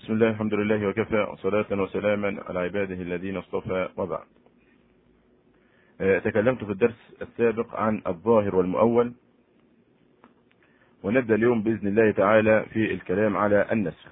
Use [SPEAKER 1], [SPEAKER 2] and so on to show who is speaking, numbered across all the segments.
[SPEAKER 1] بسم الله الحمد لله وكفى وصلاة وسلاما على عباده الذين اصطفى وبعد تكلمت في الدرس السابق عن الظاهر والمؤول ونبدأ اليوم بإذن الله تعالى في الكلام على النسخ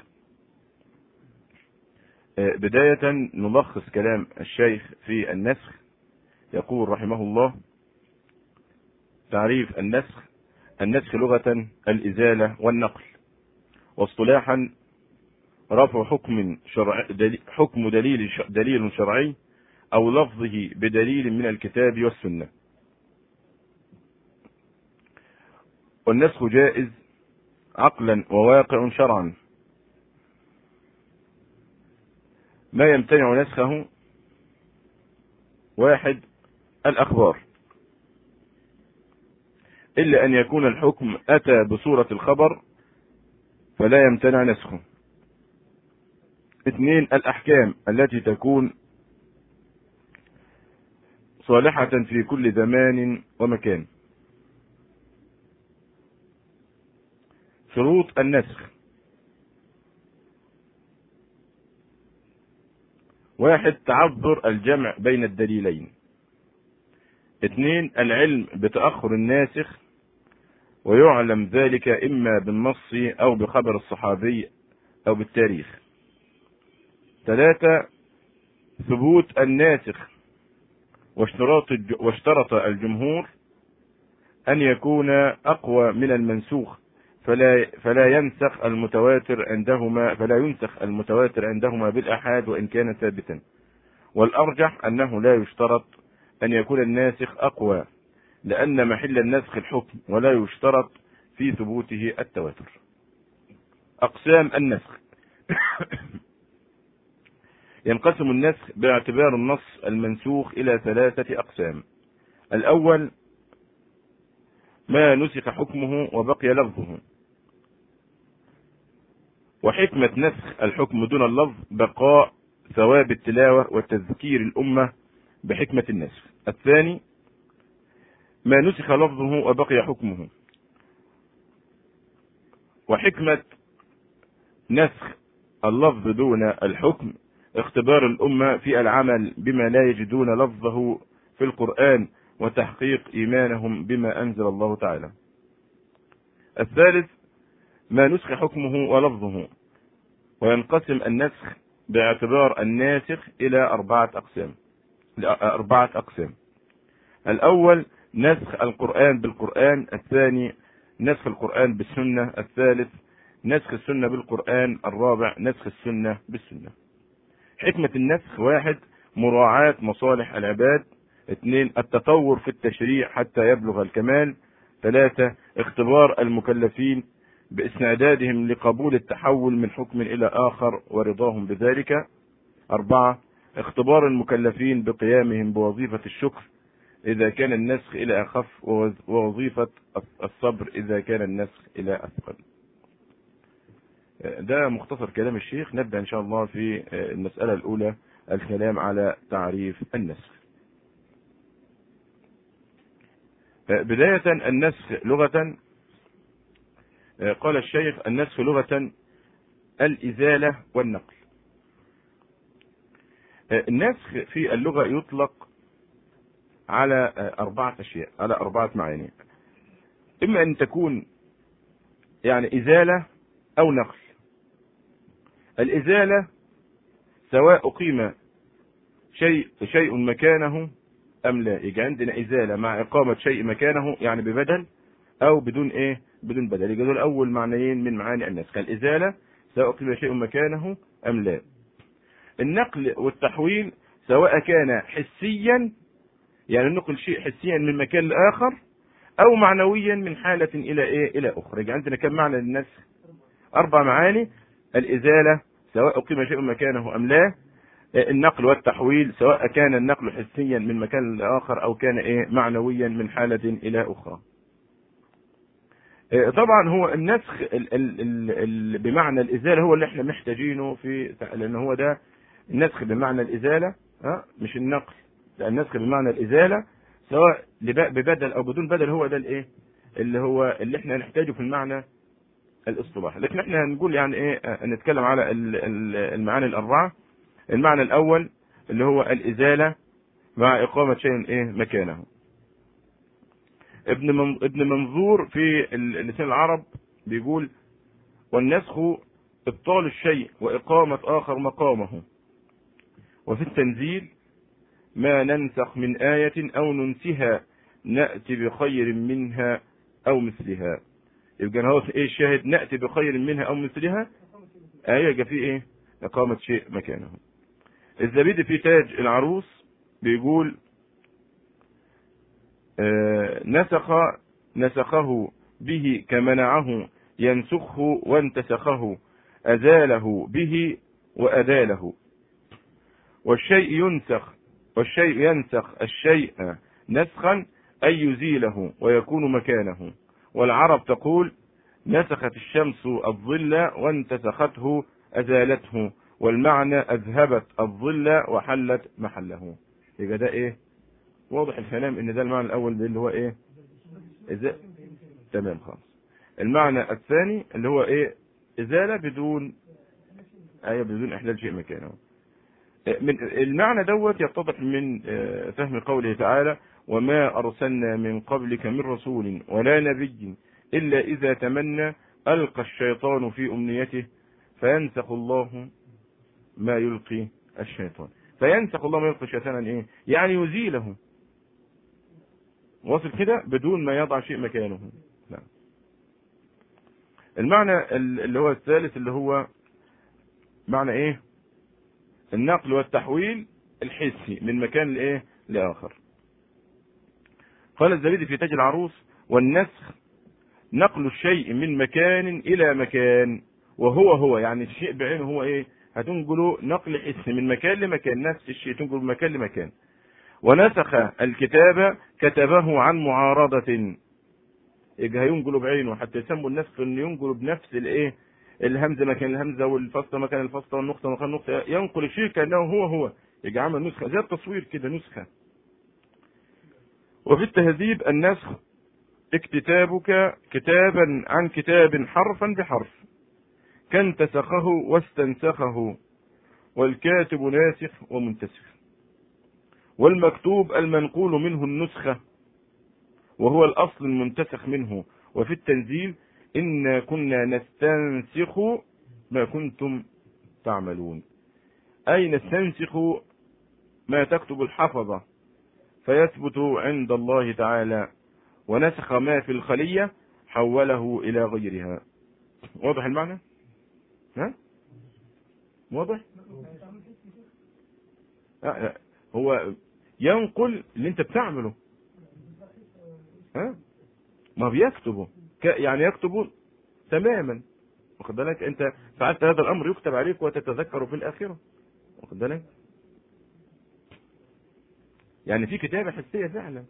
[SPEAKER 1] بداية نلخص كلام الشيخ في النسخ يقول رحمه الله تعريف النسخ النسخ لغة الإزالة والنقل واصطلاحا رفع حكم شرع حكم دليل دليل شرعي أو لفظه بدليل من الكتاب والسنة والنسخ جائز عقلا وواقع شرعا ما يمتنع نسخه واحد الأخبار إلا أن يكون الحكم أتى بصورة الخبر فلا يمتنع نسخه اثنين الأحكام التي تكون صالحة في كل زمان ومكان شروط النسخ واحد تعذر الجمع بين الدليلين اثنين العلم بتأخر الناسخ ويعلم ذلك إما بالنص أو بخبر الصحابي أو بالتاريخ ثلاثة ثبوت الناسخ واشتراط واشترط الجمهور أن يكون أقوى من المنسوخ فلا فلا ينسخ المتواتر عندهما فلا ينسخ المتواتر عندهما بالآحاد وإن كان ثابتا والأرجح أنه لا يشترط أن يكون الناسخ أقوى لأن محل النسخ الحكم ولا يشترط في ثبوته التواتر أقسام النسخ ينقسم النسخ باعتبار النص المنسوخ إلى ثلاثة أقسام الأول ما نسخ حكمه وبقي لفظه وحكمة نسخ الحكم دون اللفظ بقاء ثواب التلاوة وتذكير الأمة بحكمة النسخ الثاني ما نسخ لفظه وبقي حكمه وحكمة نسخ اللفظ دون الحكم اختبار الأمة في العمل بما لا يجدون لفظه في القرآن وتحقيق إيمانهم بما أنزل الله تعالى الثالث ما نسخ حكمه ولفظه وينقسم النسخ باعتبار الناسخ إلى أربعة أقسام أربعة أقسام الأول نسخ القرآن بالقرآن الثاني نسخ القرآن بالسنة الثالث نسخ السنة بالقرآن الرابع نسخ السنة بالسنة حكمة النسخ واحد مراعاة مصالح العباد اثنين التطور في التشريع حتى يبلغ الكمال ثلاثة اختبار المكلفين باستعدادهم لقبول التحول من حكم إلى آخر ورضاهم بذلك أربعة اختبار المكلفين بقيامهم بوظيفة الشكر إذا كان النسخ إلى أخف ووظيفة الصبر إذا كان النسخ إلى أثقل ده مختصر كلام الشيخ نبدأ إن شاء الله في المسألة الأولى الكلام على تعريف النسخ بداية النسخ لغة قال الشيخ النسخ لغة الإزالة والنقل النسخ في اللغة يطلق على أربعة أشياء على أربعة معاني إما أن تكون يعني إزالة أو نقل الإزالة سواء أقيم شيء شيء مكانه أم لا يجي عندنا إزالة مع إقامة شيء مكانه يعني ببدل أو بدون إيه بدون بدل يجي دول أول معنيين من معاني النسخ الإزالة سواء أقيم شيء مكانه أم لا النقل والتحويل سواء كان حسيا يعني نقل شيء حسيا من مكان لآخر أو معنويا من حالة إلى إيه إلى أخرى يجي عندنا كم معنى للنسخ أربع معاني الإزالة سواء أقيم شيء مكانه أم لا النقل والتحويل سواء كان النقل حسيا من مكان لآخر أو كان إيه معنويا من حالة إلى أخرى طبعا هو النسخ ال ال ال ال بمعنى الإزالة هو اللي احنا محتاجينه في لأن هو ده النسخ بمعنى الإزالة ها مش النقل لا النسخ بمعنى الإزالة سواء ببدل أو بدون بدل هو ده الإيه اللي هو اللي احنا نحتاجه في المعنى الاصطلاح لكن احنا هنقول يعني ايه نتكلم على المعاني الاربعه المعنى الاول اللي هو الازاله مع اقامه شيء ايه مكانه ابن ابن منظور في لسان العرب بيقول والنسخ ابطال الشيء واقامه اخر مقامه وفي التنزيل ما ننسخ من آية أو ننسها نأتي بخير منها أو مثلها يبقى هو ايه الشاهد نأتي بخير منها أو مثلها آية يبقى فيه ايه إقامة شيء مكانه الزبيد في تاج العروس بيقول آه نسخ نسخه به كمنعه ينسخه وانتسخه أزاله به وأداله والشيء ينسخ والشيء ينسخ الشيء نسخا أي يزيله ويكون مكانه والعرب تقول نسخت الشمس الظل وانتسخته أزالته والمعنى أذهبت الظل وحلت محله يبقى ده إيه واضح الكلام إن ده المعنى الأول اللي هو إيه إذا تمام خالص المعنى الثاني اللي هو إيه إزالة بدون أيوة بدون إحلال شيء مكانه من المعنى دوت يتضح من فهم قوله تعالى وما أرسلنا من قبلك من رسول ولا نبي إلا إذا تمنى ألقى الشيطان في أمنيته فينسخ الله ما يلقي الشيطان فينسخ الله ما يلقي الشيطان إيه؟ يعني يزيله واصل كده بدون ما يضع شيء مكانه لا. المعنى اللي هو الثالث اللي هو معنى ايه النقل والتحويل الحسي من مكان لايه لاخر قال الزبيدي في تاج العروس والنسخ نقل الشيء من مكان الى مكان وهو هو يعني الشيء بعينه هو ايه هتنقله نقل حسي من مكان لمكان نفس الشيء تنقله من مكان لمكان ونسخ الكتاب كتبه عن معارضة يجي هينقله بعينه حتى يسموا النسخ ان ينقله بنفس الايه الهمزه مكان الهمزه والفصل مكان الفصل والنقطه مكان النقطه ينقل الشيء كانه هو هو يجي عمل نسخه زي التصوير كده نسخه وفي التهذيب النسخ اكتتابك كتابا عن كتاب حرفا بحرف كانتسخه واستنسخه والكاتب ناسخ ومنتسخ والمكتوب المنقول منه النسخة وهو الأصل المنتسخ منه وفي التنزيل إنا كنا نستنسخ ما كنتم تعملون أي نستنسخ ما تكتب الحفظة فيثبت عند الله تعالى ونسخ ما في الخلية حوله إلى غيرها واضح المعنى؟ ها؟ واضح؟ لا هو ينقل اللي انت بتعمله ها؟ ما بيكتبه يعني يكتب تماما واخد بالك انت فعلت هذا الامر يكتب عليك وتتذكر في الاخره واخد بالك يعني في كتابه حسيه فعلا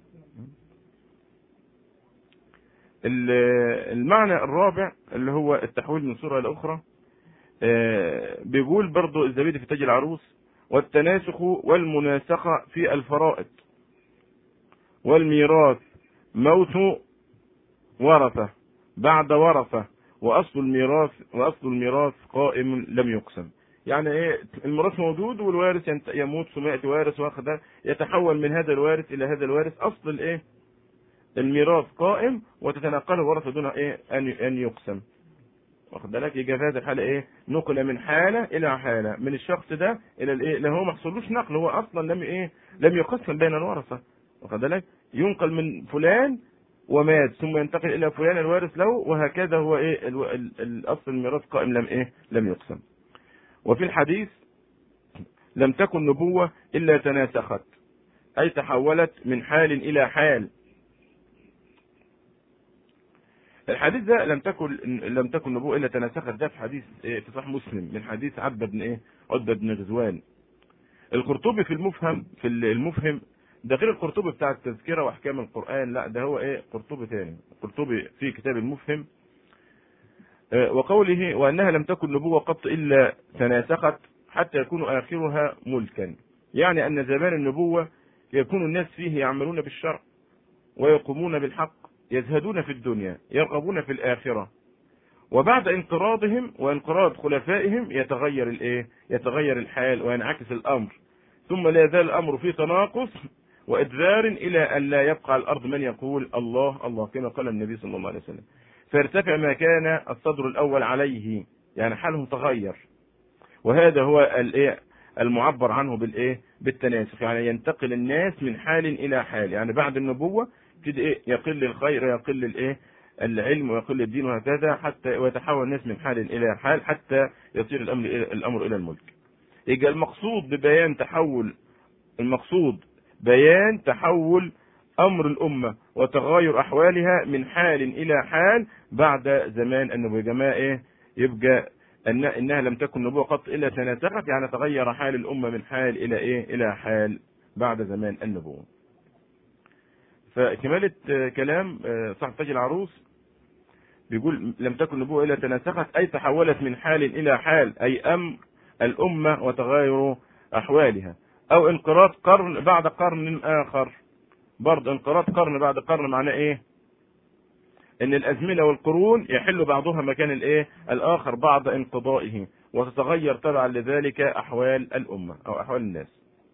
[SPEAKER 1] المعنى الرابع اللي هو التحويل من صوره الى اخرى بيقول برضو الزبيدي في تاج العروس والتناسخ والمناسخه في الفرائض والميراث موت ورثة بعد ورثة وأصل الميراث وأصل الميراث قائم لم يقسم يعني ايه الميراث موجود والوارث يموت ثم ياتي وارث واخذ يتحول من هذا الوارث الى هذا الوارث اصل الايه الميراث قائم وتتنقله الورثه دون ايه ان ان يقسم واخد بالك يجي في هذه الحاله ايه نقل من حاله الى حاله من الشخص ده الى الايه اللي هو ما حصلوش نقل هو اصلا لم ايه لم يقسم بين الورثه واخد بالك ينقل من فلان ومات ثم ينتقل الى فلان الوارث له وهكذا هو ايه الاصل الميراث قائم لم ايه لم يقسم وفي الحديث لم تكن نبوة الا تناسخت اي تحولت من حال الى حال الحديث ده لم تكن لم تكن نبوة الا تناسخت ده في حديث إيه في صحيح مسلم من حديث عبد بن ايه عتبة بن غزوان القرطبي في المفهم في المفهم ده غير القرطبي بتاع التذكرة واحكام القرآن لا ده هو ايه قرطبي تاني قرطبي في كتاب المفهم وقوله وانها لم تكن نبوة قط الا تناسخت حتى يكون اخرها ملكا يعني ان زمان النبوة يكون الناس فيه يعملون بالشرع ويقومون بالحق يزهدون في الدنيا يرغبون في الآخرة وبعد انقراضهم وانقراض خلفائهم يتغير الايه يتغير الحال وينعكس الامر ثم لا يزال الامر في تناقص وادبار الى ان لا يبقى على الارض من يقول الله الله كما قال النبي صلى الله عليه وسلم فيرتفع ما كان الصدر الاول عليه يعني حالهم تغير وهذا هو الايه المعبر عنه بالايه بالتناسخ يعني ينتقل الناس من حال الى حال يعني بعد النبوه يبتدي ايه يقل الخير يقل الايه العلم ويقل الدين وهكذا حتى ويتحول الناس من حال الى حال حتى يصير الامر الامر الى الملك يبقى المقصود ببيان تحول المقصود بيان تحول امر الامه وتغير احوالها من حال الى حال بعد زمان النبوه يا جماعه ايه يبقى أن انها لم تكن نبوه قط الا تناسخت يعني تغير حال الامه من حال الى ايه الى حال بعد زمان النبوه فكمالة كلام صاحب تاج العروس بيقول لم تكن نبوة إلا تناسخت أي تحولت من حال إلى حال أي أمر الأمة وتغير أحوالها أو انقراض قرن بعد قرن آخر برضه انقراض قرن بعد قرن معناه إيه؟ إن الأزمنة والقرون يحل بعضها مكان الإيه؟ الآخر بعد انقضائه وتتغير تبعا لذلك أحوال الأمة أو أحوال الناس.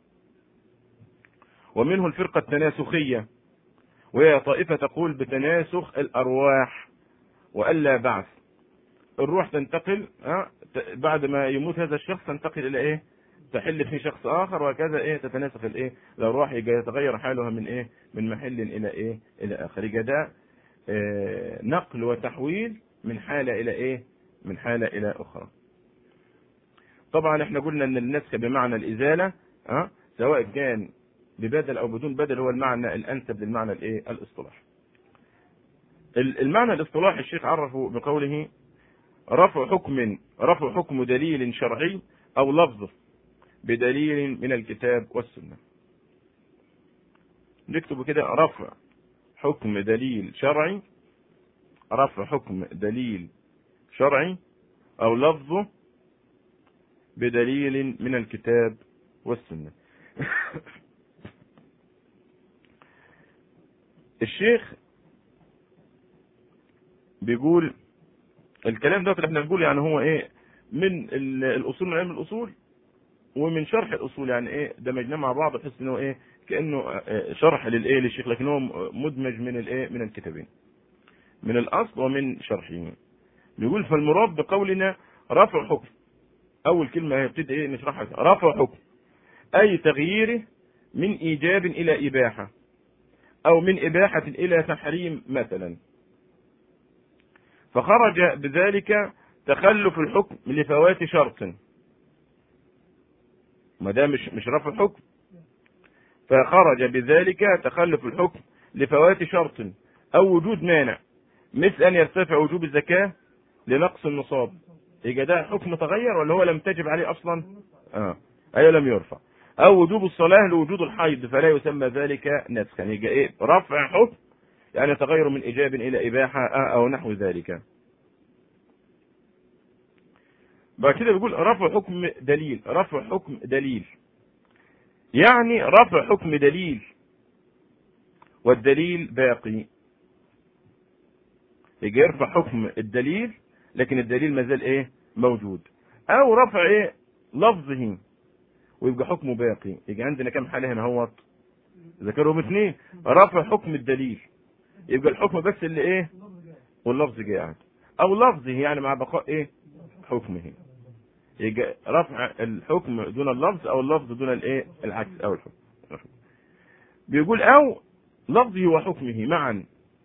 [SPEAKER 1] ومنه الفرقة التناسخية وهي طائفة تقول بتناسخ الأرواح وألا بعث الروح تنتقل بعد ما يموت هذا الشخص تنتقل إلى إيه؟ تحل في شخص آخر وهكذا إيه تتناسخ الإيه؟ الأرواح يتغير حالها من إيه؟ من محل إلى إيه؟ إلى آخر يبقى ده إيه نقل وتحويل من حالة إلى إيه؟ من حالة إلى أخرى. طبعا احنا قلنا ان النسخ بمعنى الازاله ها سواء كان ببدل او بدون بدل هو المعنى الانسب للمعنى الايه الاصطلاحي المعنى الاصطلاحي الشيخ عرفه بقوله رفع حكم رفع حكم دليل شرعي او لفظ بدليل من الكتاب والسنه نكتب كده رفع حكم دليل شرعي رفع حكم دليل شرعي او لفظه بدليل من الكتاب والسنه الشيخ بيقول الكلام ده اللي احنا بنقول يعني هو ايه من الاصول من علم الاصول ومن شرح الاصول يعني ايه دمجناه مع بعض بحيث انه ايه كانه شرح للايه للشيخ لكن هو مدمج من الايه من الكتابين من الاصل ومن شرحه بيقول فالمراد بقولنا رفع حكم اول كلمه هيبتدي ايه نشرحها رفع حكم اي تغييره من ايجاب الى اباحه او من اباحه الى تحريم مثلا فخرج بذلك تخلف الحكم لفوات شرط ما ده مش مش رفع حكم فخرج بذلك تخلف الحكم لفوات شرط او وجود مانع مثل ان يرتفع وجوب الزكاه لنقص النصاب يبقى ده حكم تغير ولا هو لم تجب عليه اصلا اه ايوه لم يرفع او وجوب الصلاه لوجود الحيض فلا يسمى ذلك نسخا يبقى ايه رفع حكم يعني تغير من ايجاب الى اباحه او نحو ذلك بعد كده بيقول رفع حكم دليل رفع حكم دليل يعني رفع حكم دليل والدليل باقي يجي يرفع حكم الدليل لكن الدليل ما زال ايه موجود او رفع ايه لفظه ويبقى حكمه باقي يجي عندنا كم حاله هنا اهوت ذكرهم اثنين رفع حكم الدليل يبقى الحكم بس اللي ايه واللفظ جاي قاعد او لفظه يعني مع بقاء ايه حكمه يجي رفع الحكم دون اللفظ او اللفظ دون الايه العكس او الحكم بيقول او لفظه وحكمه معا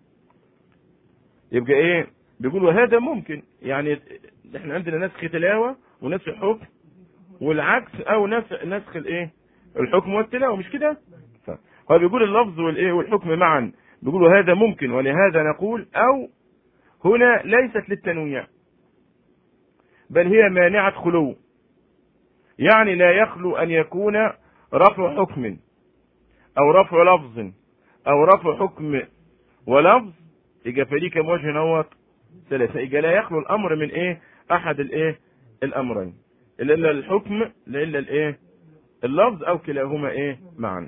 [SPEAKER 1] يبقى ايه بيقول وهذا ممكن يعني احنا عندنا نسخ تلاوه ونسخ حكم والعكس او نسخ نسخ الايه الحكم والتلاوه مش كده هو بيقول اللفظ والايه والحكم معا بيقول هذا ممكن ولهذا نقول او هنا ليست للتنويع بل هي مانعة خلو يعني لا يخلو أن يكون رفع حكم أو رفع لفظ أو رفع حكم ولفظ يبقى فدي كم وجه نوت ثلاثة يبقى لا يخلو الأمر من إيه أحد الإيه الأمرين إلا الحكم إلا الإيه اللفظ أو كلاهما إيه معا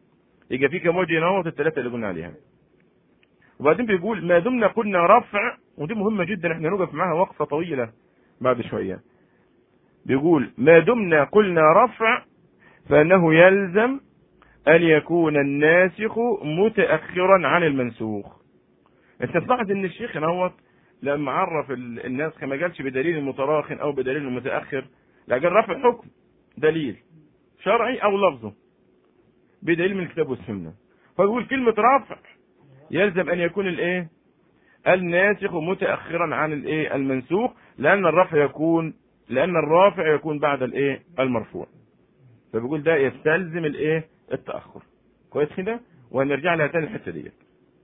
[SPEAKER 1] يبقى في كم وجه نوت الثلاثة اللي قلنا عليها وبعدين بيقول ما دمنا قلنا رفع ودي مهمة جدا احنا نقف معاها وقفة طويلة بعد شوية بيقول ما دمنا قلنا رفع فانه يلزم ان يكون الناسخ متأخرا عن المنسوخ انت تلاحظ ان الشيخ نوت لما عرف الناس ما قالش بدليل متراخ او بدليل متاخر لا قال رفع حكم دليل شرعي او لفظه بدليل من الكتاب والسنه فيقول كلمه رفع يلزم ان يكون الايه الناسخ متاخرا عن الايه المنسوخ لان الرفع يكون لان الرافع يكون بعد الايه المرفوع فبيقول ده يستلزم الايه التاخر كويس كده وهنرجع لها تاني الحته ديت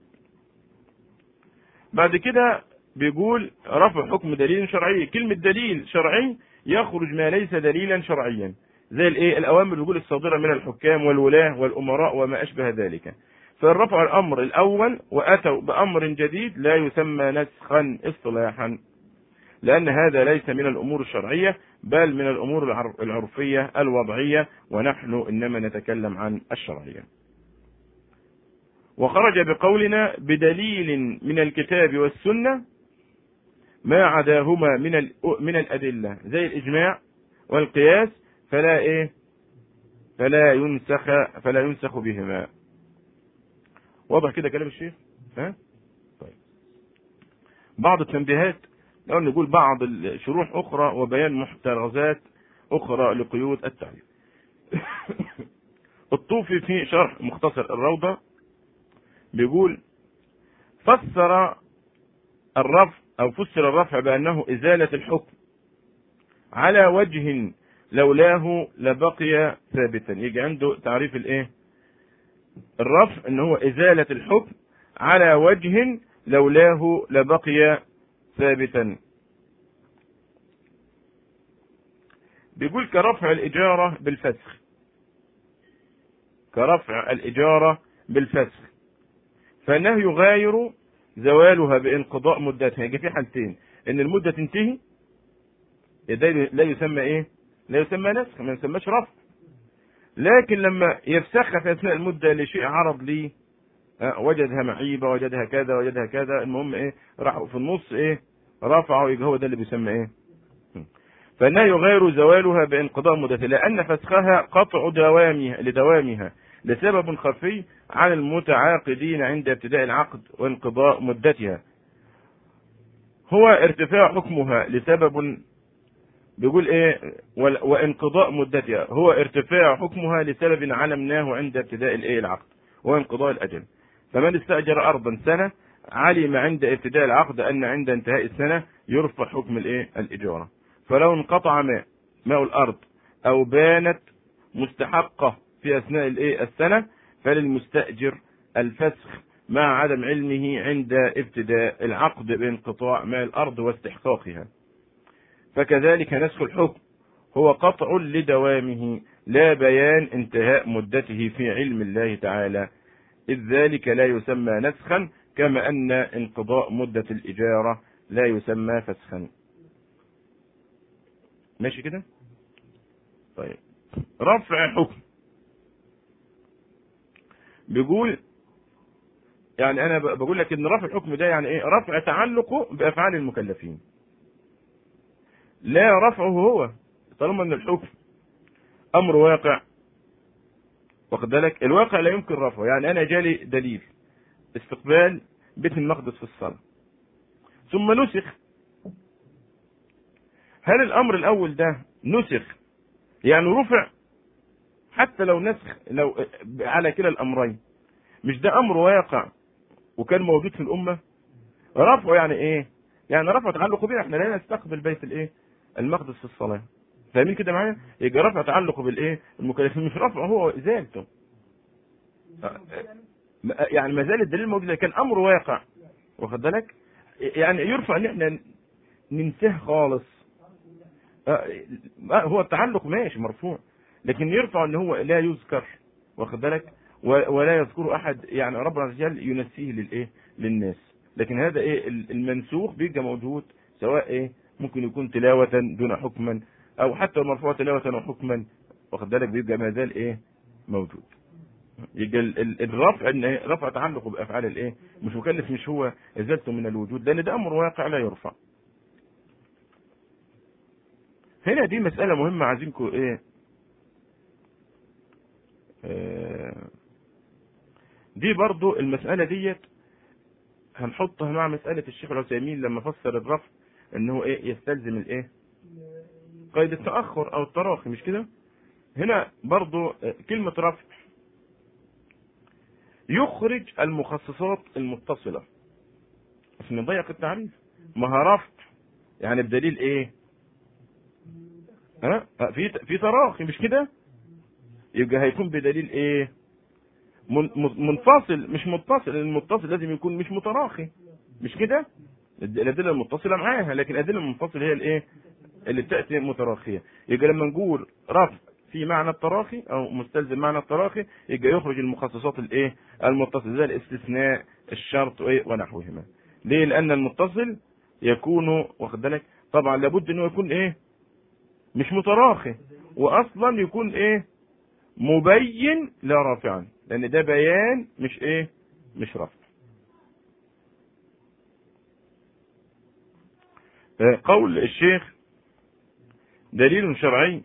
[SPEAKER 1] بعد كده بيقول رفع حكم دليل شرعي كلمة دليل شرعي يخرج ما ليس دليلا شرعيا زي الايه الاوامر بيقول الصادرة من الحكام والولاة والامراء وما اشبه ذلك فالرفع الامر الاول واتوا بامر جديد لا يسمى نسخا اصطلاحا لان هذا ليس من الامور الشرعية بل من الامور العرفية الوضعية ونحن انما نتكلم عن الشرعية وخرج بقولنا بدليل من الكتاب والسنة ما عداهما من من الأدلة زي الإجماع والقياس فلا إيه فلا ينسخ فلا ينسخ بهما واضح كده كلام الشيخ ها طيب بعض التنبيهات لو نقول بعض الشروح أخرى وبيان محترزات أخرى لقيود التعريف الطوفي في شرح مختصر الروضة بيقول فسر الرفع أو فسر الرفع بأنه إزالة الحكم على وجه لولاه لبقي ثابتا يجي عنده تعريف الايه الرفع ان هو ازالة الحكم على وجه لولاه لبقي ثابتا بيقول كرفع الإجارة بالفسخ كرفع الإجارة بالفسخ فإنه يغاير زوالها بانقضاء مدتها يجي في حالتين ان المدة تنتهي لا يسمى ايه لا يسمى نسخ ما يسمىش رفع لكن لما يفسخها في اثناء المدة لشيء عرض لي وجدها معيبة وجدها كذا وجدها كذا المهم ايه راح في النص ايه رفعه يبقى هو ده اللي بيسمى ايه فانه يغير زوالها بانقضاء مدتها لان فسخها قطع دوامها لدوامها لسبب خفي على المتعاقدين عند ابتداء العقد وانقضاء مدتها هو ارتفاع حكمها لسبب بيقول ايه وانقضاء مدتها هو ارتفاع حكمها لسبب علمناه عند ابتداء الايه العقد وانقضاء الاجل فمن استاجر ارضا سنه علم عند ابتداء العقد ان عند انتهاء السنه يرفع حكم الايه الاجاره فلو انقطع ماء ماء الارض او بانت مستحقه في اثناء الايه السنه فللمستاجر الفسخ مع عدم علمه عند ابتداء العقد بانقطاع ماء الارض واستحقاقها فكذلك نسخ الحكم هو قطع لدوامه لا بيان انتهاء مدته في علم الله تعالى إذ ذلك لا يسمى نسخا كما أن انقضاء مدة الإجارة لا يسمى فسخا ماشي كده طيب رفع حكم بيقول يعني انا بقول لك ان رفع الحكم ده يعني ايه رفع تعلقه بافعال المكلفين لا رفعه هو طالما ان الحكم امر واقع واخد بالك الواقع لا يمكن رفعه يعني انا جالي دليل استقبال بيت المقدس في الصلاه ثم نسخ هل الامر الاول ده نسخ يعني رفع حتى لو نسخ لو على كلا الامرين مش ده امر واقع وكان موجود في الامه رفعه يعني ايه يعني رفع تعلق بنا احنا لا نستقبل بيت الايه المقدس في الصلاه فاهمين كده معايا يبقى رفع تعلقه بالايه المكلفين مش رفعه هو ازالته يعني ما زال الدليل موجود كان امر واقع واخد بالك يعني يرفع ان احنا ننساه خالص هو التعلق ماشي مرفوع لكن يرفع ان هو لا يذكر واخد بالك ولا يذكر احد يعني ربنا عز وجل ينسيه للايه للناس لكن هذا ايه المنسوخ بيبقى موجود سواء ايه ممكن يكون تلاوة دون حكما او حتى المرفوع تلاوة وحكما واخد بالك بيبقى ما زال ايه موجود يبقى ال- ال- الرفع ان إيه؟ رفع تعلق بافعال الايه مش مكلف مش هو ازالته من الوجود لان ده امر واقع لا يرفع هنا دي مسألة مهمة عايزينكم ايه آه، دي برضو المسألة ديت هنحطها مع مسألة الشيخ العثيمين لما فسر الرفع انه ايه يستلزم الايه قيد التأخر او التراخي مش كده هنا برضو آه، كلمة رفع يخرج المخصصات المتصلة عشان نضيق التعريف ما هو رفع يعني بدليل ايه ها في في تراخي مش كده يبقى هيكون بدليل ايه من- من- منفصل مش متصل المتصل لازم يكون مش متراخي مش كده الد- الادله المتصله معاها لكن الادله المنفصله هي الايه اللي بتاتي متراخيه يبقى لما نقول رفع في معنى التراخي او مستلزم معنى التراخي يبقى يخرج المخصصات الايه المتصله زي الاستثناء الشرط وايه ونحوهما ليه لان المتصل يكون واخد بالك طبعا لابد انه يكون ايه مش متراخي واصلا يكون ايه مبين لا رافعا لان ده بيان مش ايه مش رفع آه، قول الشيخ دليل شرعي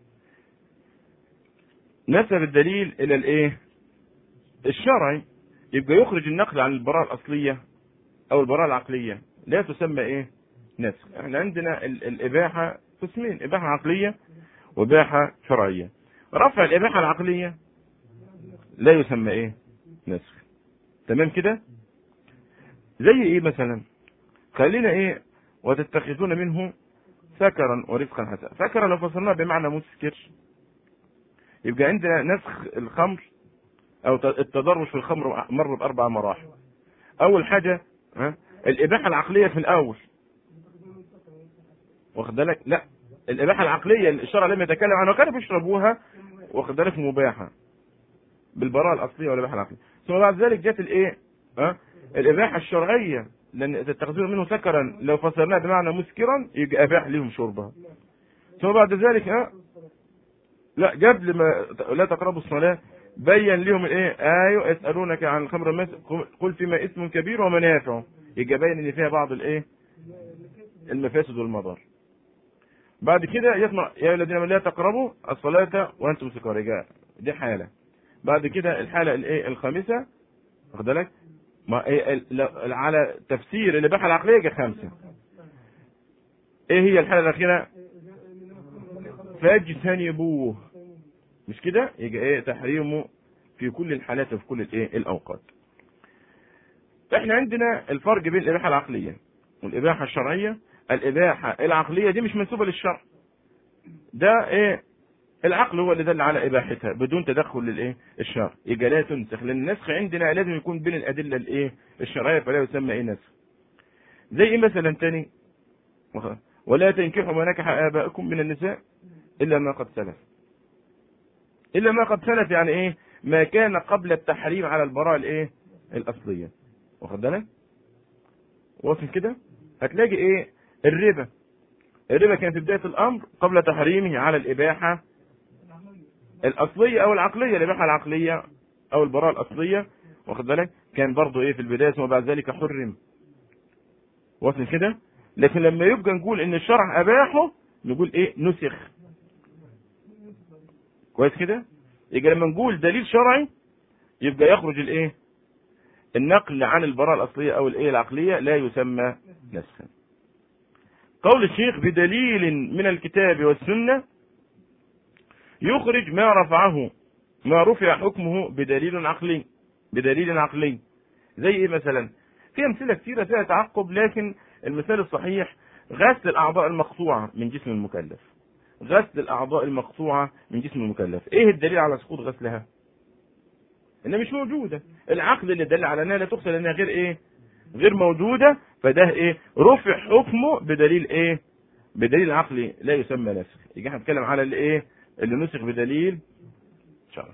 [SPEAKER 1] نسب الدليل الى الايه الشرعي يبقى يخرج النقل عن البراءة الاصلية او البراءة العقلية لا تسمى ايه نسخ احنا عندنا ال- الاباحة قسمين اباحة عقلية واباحة شرعية رفع الاباحة العقلية لا يسمى ايه نسخ تمام كده زي ايه مثلا خلينا ايه وتتخذون منه سكرا ورزقا حسنا سكرا لو فصلناه بمعنى مسكر يبقى عندنا نسخ الخمر او ت- التدرج في الخمر مر باربع مراحل اول حاجه ها الاباحه العقليه في الاول واخد بالك لا الاباحه العقليه اللي الشرع لم يتكلم عنها كانوا بيشربوها واخد بالك مباحه بالبراءه الاصليه والاباحه العقليه ثم بعد ذلك جت الايه ها الاباحه الشرعيه لان تتخذون منه سكرا لو فسرناه بمعنى مسكرا يبقى اباح لهم شربها ثم بعد ذلك ها لا قبل ما لا تقربوا الصلاه بين لهم الايه ايوه يسالونك عن الخمر والميسر قل فيما اسم كبير ومنافع يبقى باين ان فيها بعض الايه المفاسد والمضار بعد كده يسمع يا ايها الذين آمنوا لا تقربوا الصلاه وانتم سكارى يبقى دي حاله بعد كده الحاله الايه الخامسه واخد بالك ما إيه ال- ل- على تفسير الاباحه العقليه جه خمسه ايه هي الحاله الاخيره فاجتنبوه مش كده يبقى ايه تحريمه في كل الحالات وفي كل الايه الاوقات احنا عندنا الفرق بين الاباحه العقليه والاباحه الشرعيه الاباحه العقليه دي مش منسوبه للشرع ده ايه العقل هو اللي دل على اباحتها بدون تدخل للايه الشرع يبقى لا تنسخ لان النسخ عندنا لازم يكون بين الادله الايه الشرعيه فلا يسمى ايه نسخ زي ايه مثلا تاني ولا تنكحوا ما نكح اباؤكم من النساء الا ما قد سلف الا ما قد سلف يعني ايه ما كان قبل التحريم على البراءه الايه الاصليه واخد بالك واصل كده هتلاقي ايه الربا الربا كان في بدايه الامر قبل تحريمه على الاباحه الاصليه او العقليه الاباحه العقليه او البراءه الاصليه واخد بالك كان برضه ايه في البدايه ثم بعد ذلك حرم واصل كده لكن لما يبقى نقول ان الشرع اباحه نقول ايه نسخ كويس كده يبقى لما نقول دليل شرعي يبقى يخرج الايه النقل عن البراءة الأصلية أو الإيه العقلية لا يسمى نسخا قول الشيخ بدليل من الكتاب والسنة يخرج ما رفعه ما رفع حكمه بدليل عقلي بدليل عقلي زي ايه مثلا في امثله كثيره فيها تعقب لكن المثال الصحيح غسل الاعضاء المقطوعه من جسم المكلف غسل الاعضاء المقطوعه من جسم المكلف ايه الدليل على سقوط غسلها انها مش موجوده العقل اللي دل على انها لا تغسل لانها غير ايه غير موجوده فده ايه رفع حكمه بدليل ايه بدليل عقلي لا يسمى نسخ يجي احنا نتكلم على الايه اللي نسخ بدليل شرعي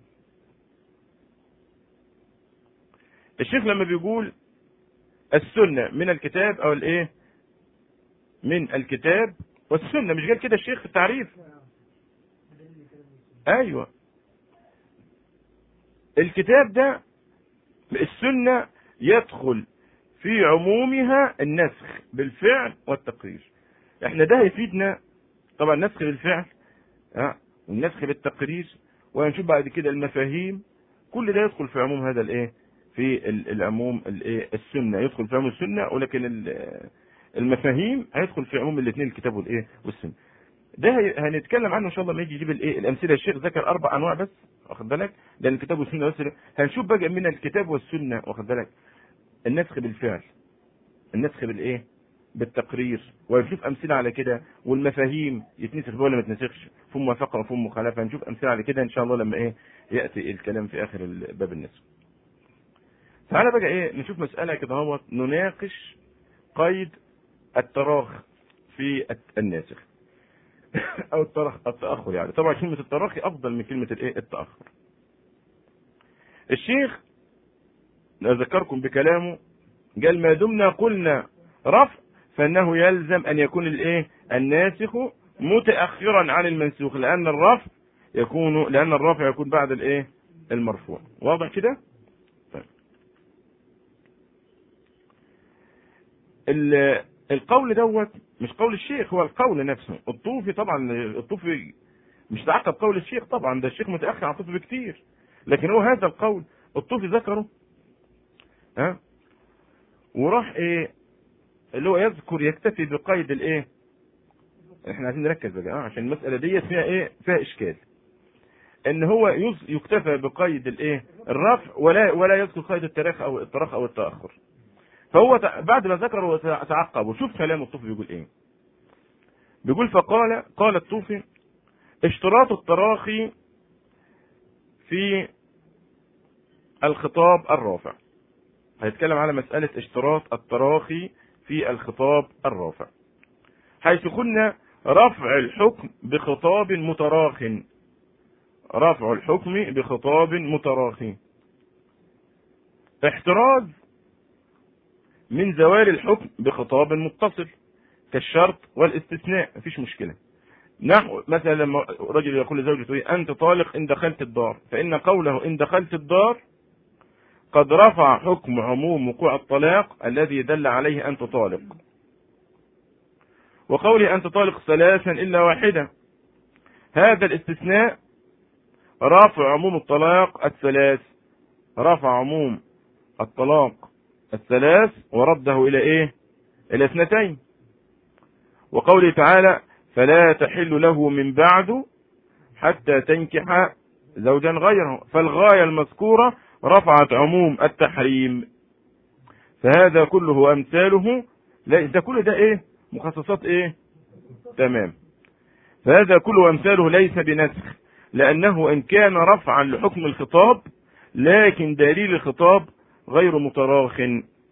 [SPEAKER 1] الشيخ لما بيقول السنة من الكتاب او الايه من الكتاب والسنة مش قال كده الشيخ في التعريف ايوه الكتاب ده السنة يدخل في عمومها النسخ بالفعل والتقرير احنا ده هيفيدنا طبعا النسخ بالفعل ها والنسخ بالتقرير وهنشوف بعد كده المفاهيم كل ده يدخل في عموم هذا الايه في العموم الايه السنه يدخل في عموم السنه ولكن المفاهيم هيدخل في عموم الاثنين الكتاب والايه والسنه ده هنتكلم عنه ان شاء الله لما يجي يجيب الايه الامثله الشيخ ذكر اربع انواع بس واخد بالك لان الكتاب والسنه بس هنشوف بقى من الكتاب والسنه واخد بالك النسخ بالفعل النسخ بالايه بالتقرير وهنشوف امثله على كده والمفاهيم يتنسخ ولا ما يتنسخش فهم موافقه وفهم مخالفه هنشوف امثله على كده ان شاء الله لما ايه ياتي الكلام في اخر باب النسخ تعالى بقى ايه نشوف مساله كده اهو نناقش قيد التراخ في الناسخ او الترخ التاخر يعني طبعا كلمه التراخي افضل من كلمه الايه التاخر الشيخ اذكركم بكلامه قال ما دمنا قلنا رفع فانه يلزم ان يكون الايه الناسخ متاخرا عن المنسوخ لان الرفع يكون لان الرفع يكون بعد الايه المرفوع واضح كده طيب. القول دوت مش قول الشيخ هو القول نفسه الطوفي طبعا الطوفي مش تعقب قول الشيخ طبعا ده الشيخ متاخر عن الطوفي بكتير لكن هو هذا القول الطوفي ذكره ها وراح ايه اللي هو يذكر يكتفي بقيد الايه احنا عايزين نركز بقى عشان المساله ديت فيها ايه فيها اشكال ان هو يكتفى بقيد الايه الرفع ولا ولا يذكر قيد التراخ او التراخ او التاخر فهو بعد ما ذكر وتعقب وشوف كلام الطوفي بيقول ايه بيقول فقال قال الطوفي اشتراط التراخي في الخطاب الرافع هيتكلم على مسألة اشتراط التراخي في الخطاب الرافع حيث قلنا رفع الحكم بخطاب متراخ رفع الحكم بخطاب متراخ احتراز من زوال الحكم بخطاب متصل كالشرط والاستثناء مفيش مشكلة نحو مثلا لما رجل يقول لزوجته أنت طالق إن دخلت الدار فإن قوله إن دخلت الدار قد رفع حكم عموم وقوع الطلاق الذي دل عليه أن تطالق وقوله أن تطالق ثلاثا إلا واحدة هذا الاستثناء رافع عموم الطلاق الثلاث رفع عموم الطلاق الثلاث ورده إلى إيه إلى اثنتين وقوله تعالى فلا تحل له من بعد حتى تنكح زوجا غيره فالغاية المذكورة رفعت عموم التحريم فهذا كله امثاله لا ده كل ده ايه مخصصات ايه تمام فهذا كله امثاله ليس بنسخ لانه ان كان رفعا لحكم الخطاب لكن دليل الخطاب غير متراخ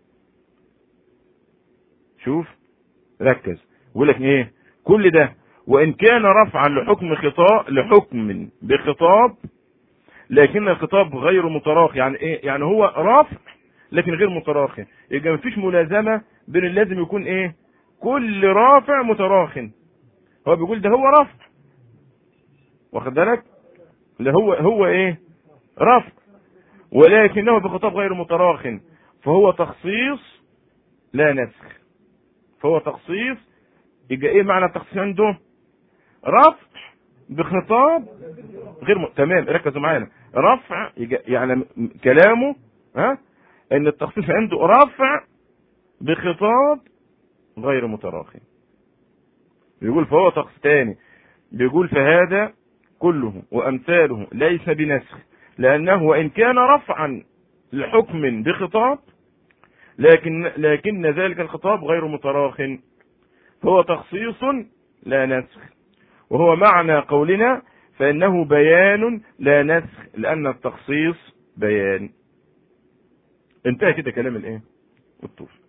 [SPEAKER 1] شوف ركز بيقول لك ايه كل ده وان كان رفعا لحكم خطاب لحكم بخطاب لكن الخطاب غير متراخي يعني ايه يعني هو رفع لكن غير متراخي يبقى مفيش ملازمه بين لازم يكون ايه كل رافع متراخ هو بيقول ده هو رفع واخد بالك اللي هو هو ايه رفع ولكنه بخطاب غير متراخ فهو تخصيص لا نسخ فهو تخصيص يبقى ايه معنى التخصيص عنده رفع بخطاب غير م... تمام ركزوا معانا رفع يعني كلامه ها ان التخصيص عنده رفع بخطاب غير متراخي بيقول فهو تخصيص تاني بيقول فهذا كله وامثاله ليس بنسخ لانه وان كان رفعا لحكم بخطاب لكن لكن ذلك الخطاب غير متراخ فهو تخصيص لا نسخ وهو معنى قولنا فإنه بيان لا نسخ لأن التخصيص بيان انتهى كده كلام الايه الطوفي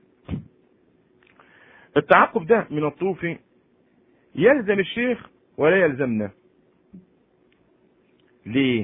[SPEAKER 1] التعقب ده من الطوفي يلزم الشيخ ولا يلزمنا ليه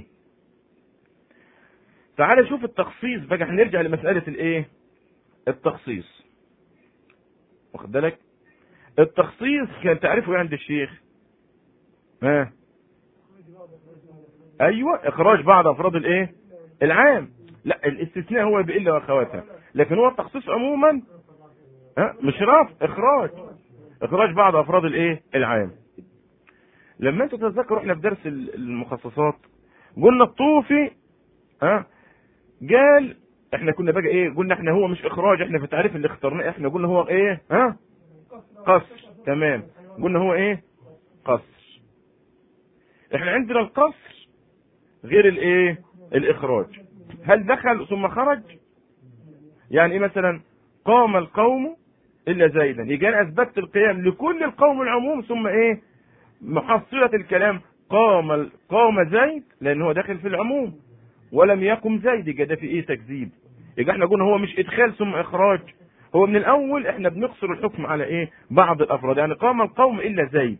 [SPEAKER 1] تعال شوف التخصيص بقى هنرجع لمسألة الايه التخصيص واخد بالك التخصيص كان تعرفه عند الشيخ ها ايوه اخراج بعض افراد الايه العام لا الاستثناء هو بإلا واخواتها لكن هو التخصيص عموما ها مش رفع اخراج اخراج بعض افراد الايه العام لما انتوا تتذكروا احنا في درس المخصصات قلنا الطوفي ها قال احنا كنا بقى ايه قلنا احنا هو مش اخراج احنا في التعريف اللي اخترناه احنا قلنا هو ايه ها قصر تمام قلنا هو ايه قصر احنا عندنا القصر غير الايه الاخراج هل دخل ثم خرج يعني ايه مثلا قام القوم الا زيدا يجي انا اثبتت القيام لكل القوم العموم ثم ايه محصلة الكلام قام قام زيد لان هو داخل في العموم ولم يقم زيد يبقى ده في ايه تكذيب يبقى احنا قلنا هو مش ادخال ثم اخراج هو من الاول احنا بنقصر الحكم على ايه بعض الافراد يعني قام القوم الا زيد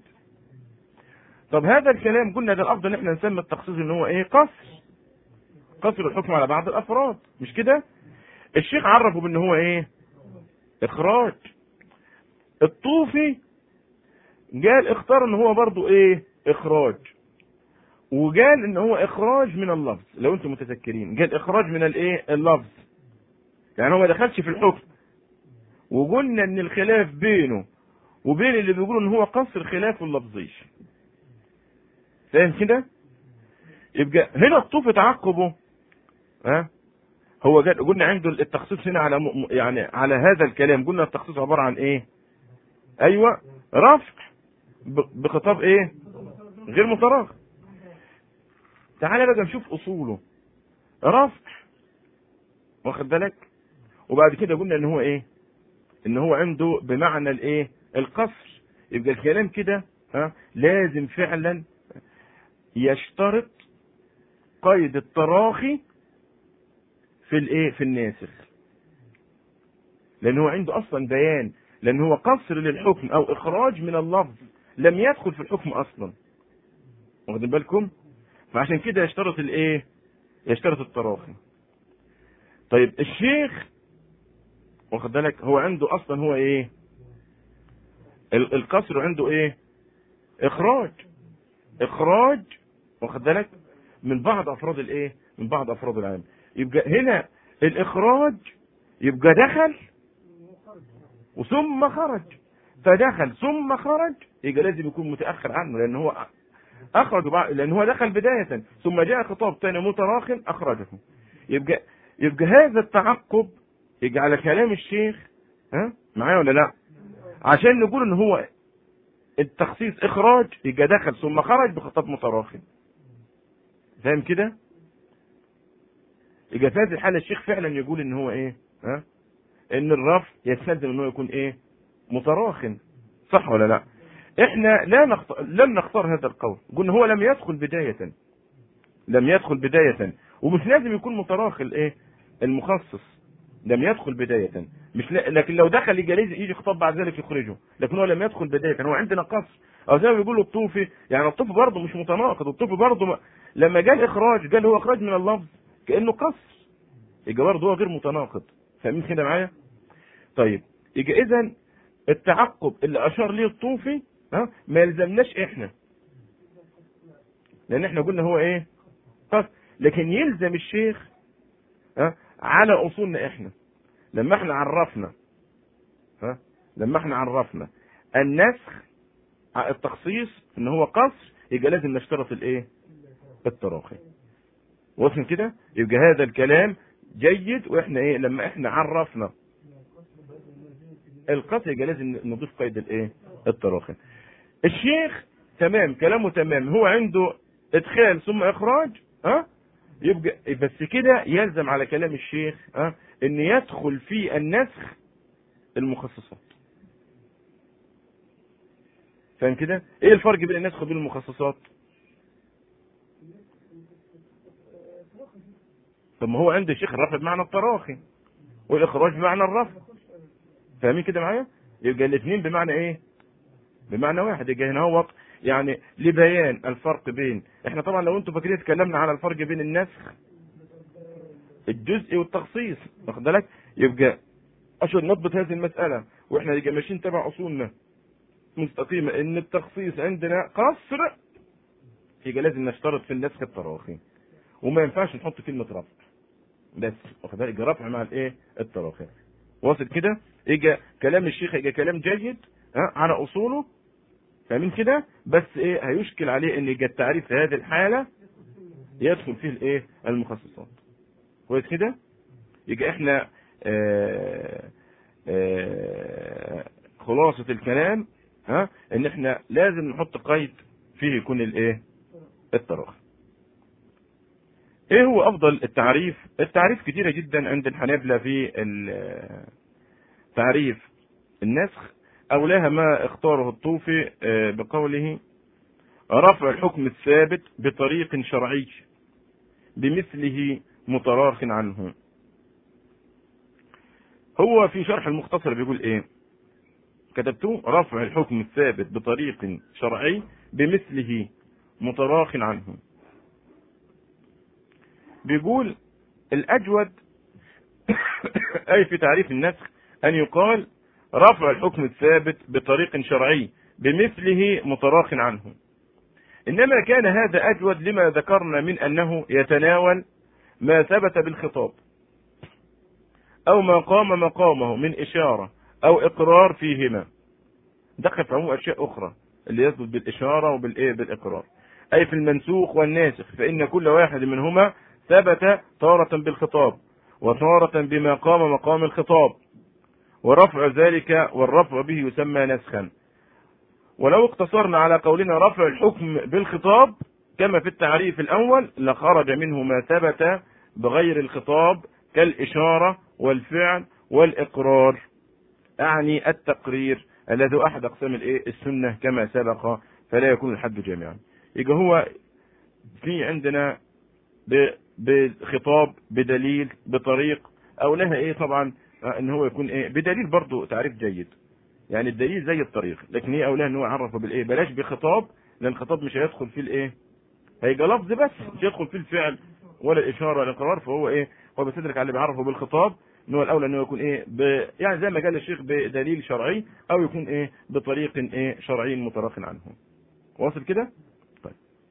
[SPEAKER 1] طب هذا الكلام قلنا ده الافضل ان احنا نسمي التخصيص ان هو ايه قصر قصر الحكم على بعض الافراد مش كده الشيخ عرفه بان هو ايه اخراج الطوفي قال اختار ان هو برضو ايه اخراج وقال ان هو اخراج من اللفظ لو انتم متذكرين قال اخراج من الايه اللفظ يعني هو ما دخلش في الحكم وقلنا ان الخلاف بينه وبين اللي بيقولوا ان هو قصر خلاف اللفظي فاهم كده يبقى هنا الطوف تعقبه ها هو قلنا عنده التخصيص هنا على م... يعني على هذا الكلام قلنا التخصيص عباره عن ايه ايوه رفع بخطاب ايه غير متراخ تعالى بقى نشوف اصوله رفع واخد بالك وبعد كده قلنا ان هو ايه ان هو عنده بمعنى الايه القصر يبقى الكلام كده ها لازم فعلا يشترط قيد التراخي في الايه في الناسخ لان هو عنده اصلا بيان لان هو قصر للحكم او اخراج من اللفظ لم يدخل في الحكم اصلا واخدين بالكم فعشان كده يشترط الايه يشترط التراخي طيب الشيخ واخد بالك هو عنده اصلا هو ايه القصر عنده ايه اخراج اخراج واخد بالك من بعض افراد الايه من بعض افراد العام يبقى هنا الاخراج يبقى دخل وثم خرج فدخل ثم خرج يبقى لازم يكون متاخر عنه لان هو اخرج بعض لان هو دخل بدايه ثم جاء خطاب ثاني متراخ اخرجه يبقى يبقى هذا التعقب يجي على كلام الشيخ ها معايا ولا لا عشان نقول ان هو التخصيص اخراج يبقى دخل ثم خرج بخطاب متراخي فاهم كده يبقى في هذه الحاله الشيخ فعلا يقول ان هو ايه ها ان الرفع يستلزم ان هو يكون ايه متراخن صح ولا لا احنا لا نختار لم نختار هذا القول قلنا هو لم يدخل بداية لم يدخل بداية ومش لازم يكون متراخ الايه المخصص لم يدخل بداية مش لا لكن لو دخل يجي يجي خطاب بعد ذلك يخرجه لكن هو لم يدخل بداية هو عندنا قصر او زي ما بيقولوا الطوفي يعني الطوفي برضه مش متناقض الطوفي برضه م... لما جاء الاخراج قال هو اخراج من اللفظ كانه قصر يبقى برضه هو غير متناقض فاهمين كده معايا طيب يبقى اذا التعقب اللي اشار ليه الطوفي ها ما يلزمناش احنا لان احنا قلنا هو ايه قصر لكن يلزم الشيخ ها على اصولنا احنا لما احنا عرفنا ها لما احنا عرفنا النسخ التخصيص ان هو قصر يبقى لازم نشترط الايه التراخي وصل كده يبقى هذا الكلام جيد واحنا ايه لما احنا عرفنا القصر يبقى لازم نضيف قيد الايه التراخي الشيخ تمام كلامه تمام هو عنده ادخال ثم اخراج ها يبقى بس كده يلزم على كلام الشيخ ها ان يدخل في النسخ المخصصات فاهم كده ايه الفرق بين النسخ وبين المخصصات طب ما هو عند الشيخ الرفع بمعنى التراخي والاخراج بمعنى الرفع فاهمين كده معايا يبقى الاثنين بمعنى ايه بمعنى واحد يبقى هنا هو يعني لبيان الفرق بين احنا طبعا لو انتم فاكرين اتكلمنا على الفرق بين النسخ الجزء والتخصيص واخد بالك يبقى عشان نضبط هذه المسألة واحنا يبقى ماشيين تبع اصولنا مستقيمة ان التخصيص عندنا قصر يبقى لازم نشترط في النسخ التراخي وما ينفعش نحط كلمة رفع بس واخد بالك رفع مع الايه التراخي واصل كده يجي كلام الشيخ يجي كلام جيد ها على اصوله فاهمين كده بس ايه هيشكل عليه ان يجي التعريف في هذه الحاله يدخل فيه الايه المخصصات كويس كده يبقى احنا آآ آآ خلاصة الكلام ها ان احنا لازم نحط قيد فيه يكون الايه التراخي ايه هو افضل التعريف التعريف كتيرة جدا عند الحنابلة في تعريف النسخ اولاها ما اختاره الطوفي بقوله رفع الحكم الثابت بطريق شرعي بمثله متراخ عنه هو في شرح المختصر بيقول ايه كتبته رفع الحكم الثابت بطريق شرعي بمثله متراخ عنه بيقول الاجود اي في تعريف النسخ ان يقال رفع الحكم الثابت بطريق شرعي بمثله متراخ عنه انما كان هذا اجود لما ذكرنا من انه يتناول ما ثبت بالخطاب او ما قام مقامه من اشاره او اقرار فيهما دخل في عموم اشياء اخرى اللي يثبت بالاشاره وبالايه بالاقرار اي في المنسوخ والناسخ فان كل واحد منهما ثبت تارة بالخطاب وتارة بما قام مقام الخطاب ورفع ذلك والرفع به يسمى نسخا ولو اقتصرنا على قولنا رفع الحكم بالخطاب كما في التعريف الأول لخرج منه ما ثبت بغير الخطاب كالإشارة والفعل والإقرار أعني التقرير الذي أحد أقسام الإيه السنة كما سبق فلا يكون الحد جامعا يبقى هو في عندنا بخطاب بدليل بطريق أو لها إيه طبعا ان هو يكون ايه بدليل برضه تعريف جيد يعني الدليل زي الطريق لكن هي اولى ان هو يعرفه بالايه بلاش بخطاب لان الخطاب مش هيدخل فيه الايه هيجي لفظ بس مش هيدخل فيه الفعل ولا الاشاره ولا القرار فهو ايه هو بيستدرك على اللي بيعرفه بالخطاب ان هو الاولى ان هو يكون ايه ب... يعني زي ما قال الشيخ بدليل شرعي او يكون ايه بطريق ايه شرعي متراخ عنه واصل كده طيب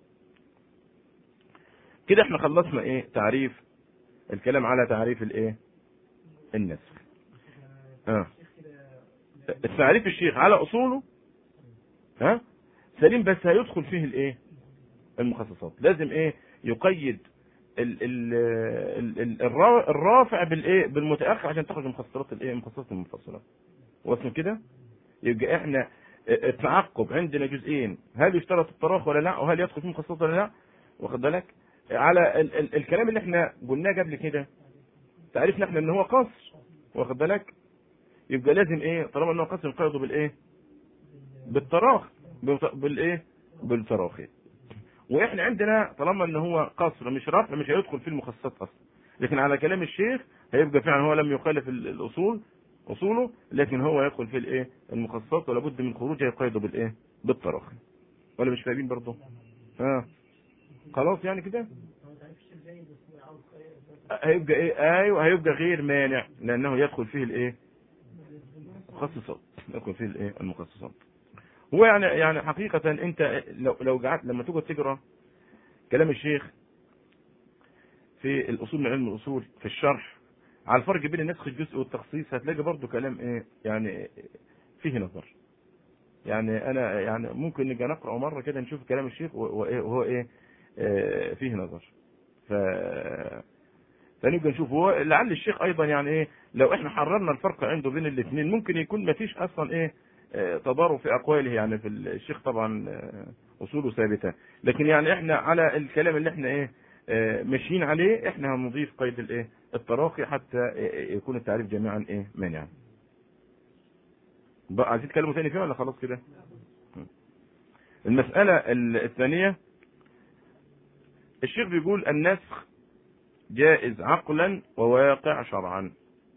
[SPEAKER 1] كده احنا خلصنا ايه تعريف الكلام على تعريف الايه النسخ اه تعريف الشيخ على اصوله ها سليم بس هيدخل فيه الايه المخصصات لازم ايه يقيد ال ال ال الرافع بالايه بالمتاخر عشان تاخد المخصصات الايه المخصصات المفصله واسمه كده يبقى احنا التعقب عندنا جزئين هل يشترط التراخي ولا لا وهل يدخل فيه مخصصات ولا لا واخد بالك على ال ال الكلام اللي احنا قلناه قبل كده تعرفنا احنا ان هو قصر واخد بالك يبقى لازم ايه طالما ان هو قصر نقيده بالايه بالتراخي بالايه بالتراخي واحنا عندنا طالما ان هو قصر مش رفع مش هيدخل في المخصصات اصلا لكن على كلام الشيخ هيبقى فعلا هو لم يخالف الاصول اصوله لكن هو يدخل في الايه المخصصات ولا بد من خروجه يقيده بالايه بالتراخي ولا مش فاهمين برضه ها آه. خلاص يعني كده هيبقى ايه ايوه هيبقى غير مانع لانه يدخل فيه الايه مخصصات يدخل فيه الايه المخصصات هو يعني يعني حقيقة انت لو لو قعدت لما تقعد تقرا كلام الشيخ في الاصول من علم الاصول في الشرح على الفرق بين النسخ الجزء والتخصيص هتلاقي برضه كلام ايه يعني فيه نظر يعني انا يعني ممكن نجي نقرا مره كده نشوف كلام الشيخ وهو ايه آه فيه نظر ف فنبقى نشوف هو لعل الشيخ ايضا يعني ايه لو احنا حررنا الفرق عنده بين الاثنين ممكن يكون ما فيش اصلا ايه اه تضارب في اقواله يعني في الشيخ طبعا اه اصوله ثابته لكن يعني احنا على الكلام اللي احنا ايه اه ماشيين عليه احنا هنضيف قيد الايه التراخي حتى يكون التعريف جميعا ايه مانعا بقى عايزين تتكلموا تاني فيها ولا خلاص كده المسألة الثانية الشيخ بيقول النسخ جائز عقلا وواقع شرعا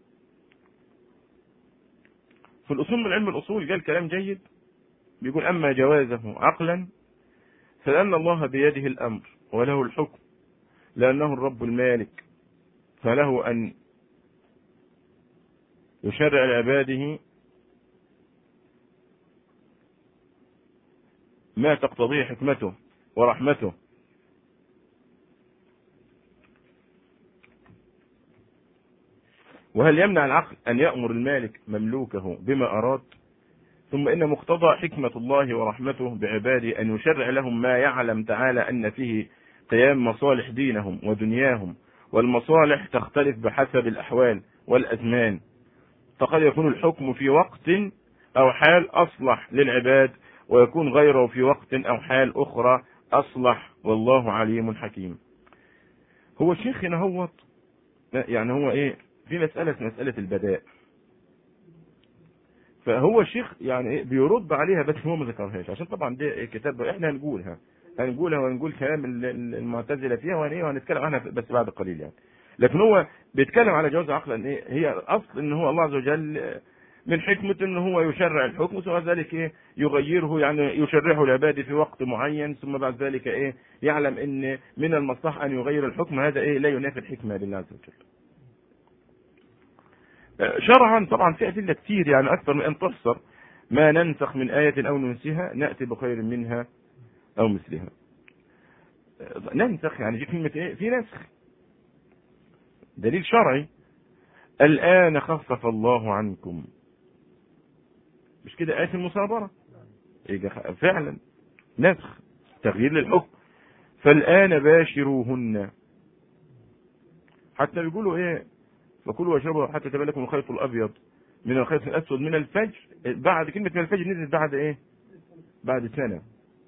[SPEAKER 1] في الأصول من علم الأصول قال كلام جيد بيقول أما جوازه عقلا فلأن الله بيده الأمر وله الحكم لأنه الرب المالك فله أن يشرع لعباده ما تقتضيه حكمته ورحمته وهل يمنع العقل أن يأمر المالك مملوكه بما أراد ثم إن مقتضى حكمة الله ورحمته بعباده أن يشرع لهم ما يعلم تعالى أن فيه قيام مصالح دينهم ودنياهم والمصالح تختلف بحسب الأحوال والأزمان فقد يكون الحكم في وقت أو حال أصلح للعباد ويكون غيره في وقت أو حال أخرى أصلح والله عليم حكيم هو الشيخ هنا هو يعني هو إيه في مسألة مسألة البداء فهو الشيخ يعني إيه بيرد عليها بس هو ما ذكرهاش عشان طبعا دي كتاب احنا هنقولها هنقولها وهنقول كلام المعتزله فيها وهنتكلم عنها بس بعد قليل يعني لكن هو بيتكلم على جواز عقلا ان ايه هي اصل ان هو الله عز وجل من حكمة ان هو يشرع الحكم ثم ذلك ايه يغيره يعني يشرعه العباد في وقت معين ثم بعد ذلك ايه يعلم ان من المصلحة ان يغير الحكم هذا ايه لا ينافي الحكمة لله عز وجل شرعا طبعا في ادله كتير يعني اكثر من ان تحصر ما ننسخ من آية أو ننسها نأتي بخير منها أو مثلها ننسخ يعني دي كلمة إيه؟ في نسخ دليل شرعي الآن خفف الله عنكم مش كده آية المصابرة فعلا نسخ تغيير للحكم فالآن باشروهن حتى بيقولوا ايه فكلوا واشربوا حتى تبين لكم الخيط الابيض من الخيط الاسود من الفجر بعد كلمه من الفجر نزلت بعد ايه بعد سنه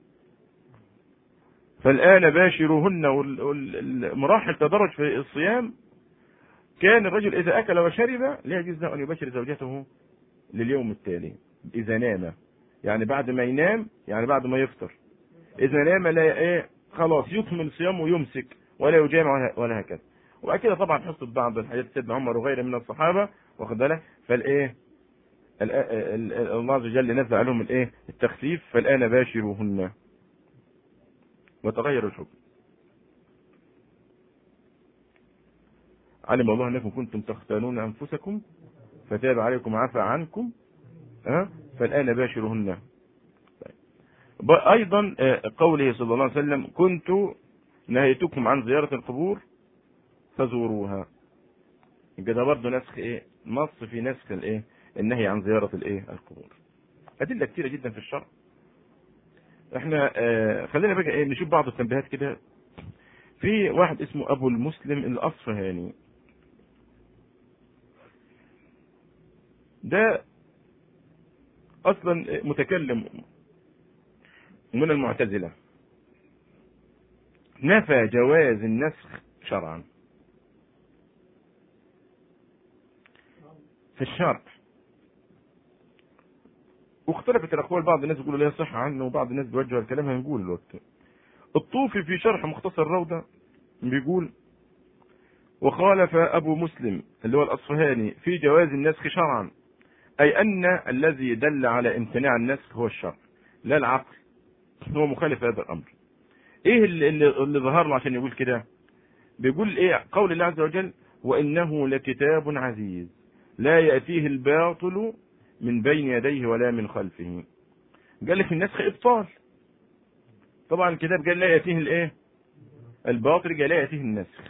[SPEAKER 1] فالان باشروهن والمراحل تدرج في الصيام كان الرجل اذا اكل وشرب لا يجوز له ان يباشر زوجته لليوم التالي اذا نام يعني بعد ما ينام يعني بعد ما يفطر اذا نام لا ايه خلاص يكمل صيامه ويمسك ولا يجامع ولا هكذا وبعد كده طبعا حصلت بعض الحاجات سيدنا عمر وغيره من الصحابه واخد بالك فالايه الله عز وجل نزل عليهم الايه التخفيف فالان باشروهن وتغير الحكم علم الله انكم كنتم تختانون انفسكم فتاب عليكم عفى عنكم ها فالان باشروهن ايضا قوله صلى الله عليه وسلم كنت نهيتكم عن زياره القبور فزوروها يبقى ده برضه نسخ ايه نص في نسخ الايه النهي عن زياره الايه القبور ادله كثيره جدا في الشرع احنا آه خلينا بقى ايه نشوف بعض التنبيهات كده في واحد اسمه ابو المسلم الاصفهاني ده اصلا متكلم من المعتزله نفى جواز النسخ شرعا في الشرع واختلفت الاقوال بعض الناس يقولوا لا صحة عنه وبعض الناس بيوجهوا الكلام هنقول الوقت الطوفي في شرح مختصر الروضة بيقول وخالف ابو مسلم اللي هو الاصفهاني في جواز النسخ شرعا اي ان الذي دل على امتناع النسخ هو الشرع لا العقل هو مخالف هذا الامر ايه اللي, اللي ظهر له عشان يقول كده بيقول ايه قول الله عز وجل وانه لكتاب عزيز لا يأتيه الباطل من بين يديه ولا من خلفه قال لك النسخ ابطال طبعا الكتاب قال لا يأتيه الايه الباطل قال لا يأتيه النسخ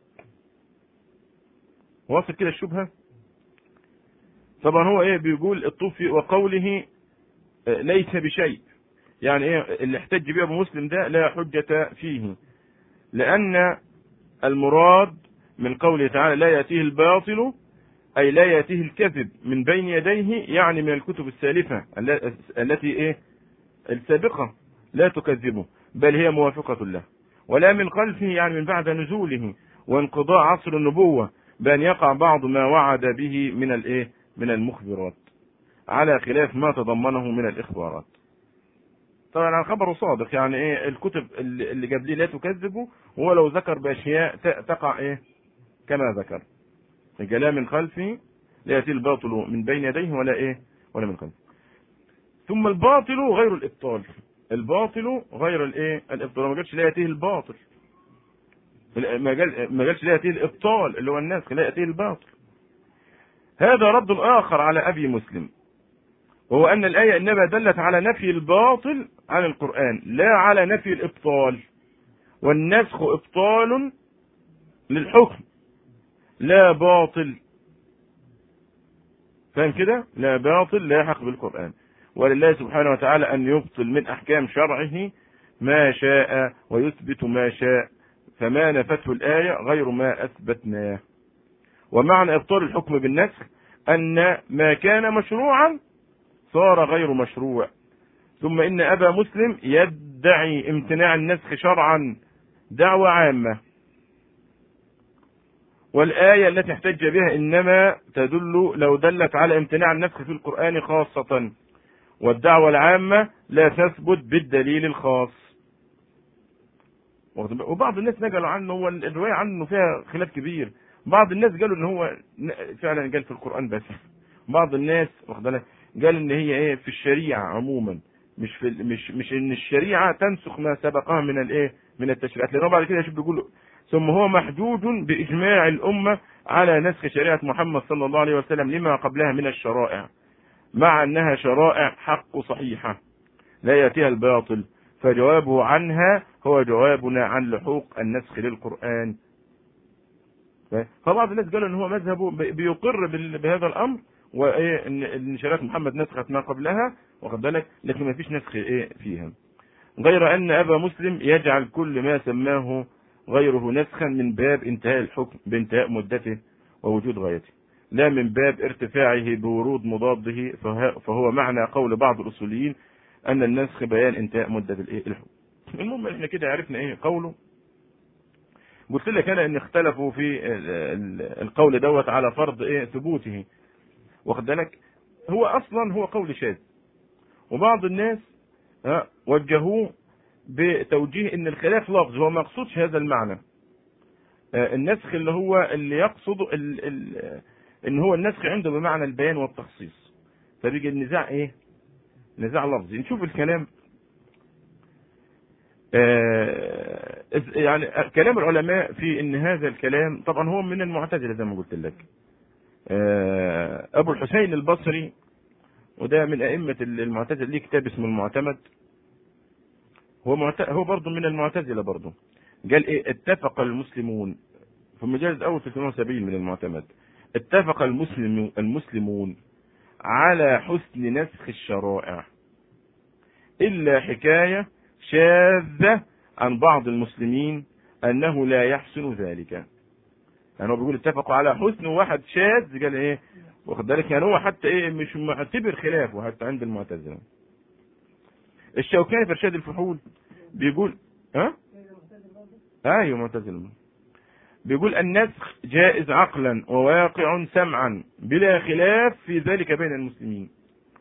[SPEAKER 1] واصل كده الشبهة طبعا هو ايه بيقول الطوفي وقوله ليس بشيء يعني ايه اللي احتج به ابو مسلم ده لا حجة فيه لان المراد من قوله تعالى لا يأتيه الباطل أي لا يأتيه الكذب من بين يديه يعني من الكتب السالفة التي إيه السابقة لا تكذبه بل هي موافقة له ولا من خلفه يعني من بعد نزوله وانقضاء عصر النبوة بأن يقع بعض ما وعد به من الإيه من المخبرات على خلاف ما تضمنه من الإخبارات طبعا الخبر صادق يعني ايه الكتب اللي جاب لي لا تكذبه هو لو ذكر باشياء تقع ايه كما ذكر جلاء من خلفه لا يأتي الباطل من بين يديه ولا ايه ولا من خلفه ثم الباطل غير الابطال الباطل غير الايه الابطال ما قالش لا يأتيه الباطل ما قال ما قالش لا يأتيه الابطال اللي هو الناس لا يأتيه الباطل هذا رد اخر على ابي مسلم وهو ان الايه انما دلت على نفي الباطل عن القران لا على نفي الابطال والنسخ ابطال للحكم لا باطل فاهم كده لا باطل لا يحق بالقرآن ولله سبحانه وتعالى أن يبطل من أحكام شرعه ما شاء ويثبت ما شاء فما نفته الآية غير ما أثبتناه ومعنى إبطال الحكم بالنسخ أن ما كان مشروعا صار غير مشروع ثم إن أبا مسلم يدعي امتناع النسخ شرعا دعوة عامة والآية التي احتج بها إنما تدل لو دلت على امتناع النسخ في القرآن خاصة والدعوة العامة لا تثبت بالدليل الخاص وبعض الناس نقلوا عنه هو الرواية عنه فيها خلاف كبير بعض الناس قالوا ان هو فعلا قال في القرآن بس بعض الناس واخد بالك قال ان هي ايه في الشريعة عموما مش في مش مش ان الشريعة تنسخ ما سبقها من الايه من التشريعات لانه بعد كده يشوف بيقول ثم هو محجوج باجماع الامة على نسخ شريعة محمد صلى الله عليه وسلم لما قبلها من الشرائع مع انها شرائع حق صحيحة لا ياتيها الباطل فجوابه عنها هو جوابنا عن لحوق النسخ للقرآن فبعض الناس قالوا ان هو مذهبه بيقر بهذا الامر وايه ان شريعه محمد نسخت ما قبلها واخد بالك لكن ما فيش نسخ ايه فيها غير ان ابا مسلم يجعل كل ما سماه غيره نسخا من باب انتهاء الحكم بانتهاء مدته ووجود غايته لا من باب ارتفاعه بورود مضاده فهو معنى قول بعض الاصوليين ان النسخ بيان انتهاء مده الايه الحكم المهم احنا كده عرفنا ايه قوله قلت لك انا ان اختلفوا في القول دوت على فرض ايه ثبوته واخد بالك هو اصلا هو قول شاذ وبعض الناس وجهوه بتوجيه ان الخلاف لفظ هو ما يقصدش هذا المعنى النسخ اللي هو اللي يقصد ال ال ان هو النسخ عنده بمعنى البيان والتخصيص فبيجي النزاع ايه نزاع لفظي نشوف الكلام آه يعني كلام العلماء في ان هذا الكلام طبعا هو من المعتزله زي ما قلت لك آه ابو الحسين البصري وده من ائمه المعتزله ليه كتاب اسمه المعتمد هو معت... هو برضه من المعتزله برضه قال ايه اتفق المسلمون في المجلد الاول 370 من المعتمد اتفق المسلم المسلمون على حسن نسخ الشرائع الا حكايه شاذة عن بعض المسلمين أنه لا يحسن ذلك يعني هو بيقول اتفقوا على حسن واحد شاذ قال ايه واخد بالك يعني هو حتى ايه مش معتبر خلافه حتى عند المعتزله الشوكاني في ارشاد الفحول بيقول ها ايوه معتزل بيقول النسخ جائز عقلا وواقع سمعا بلا خلاف في ذلك بين المسلمين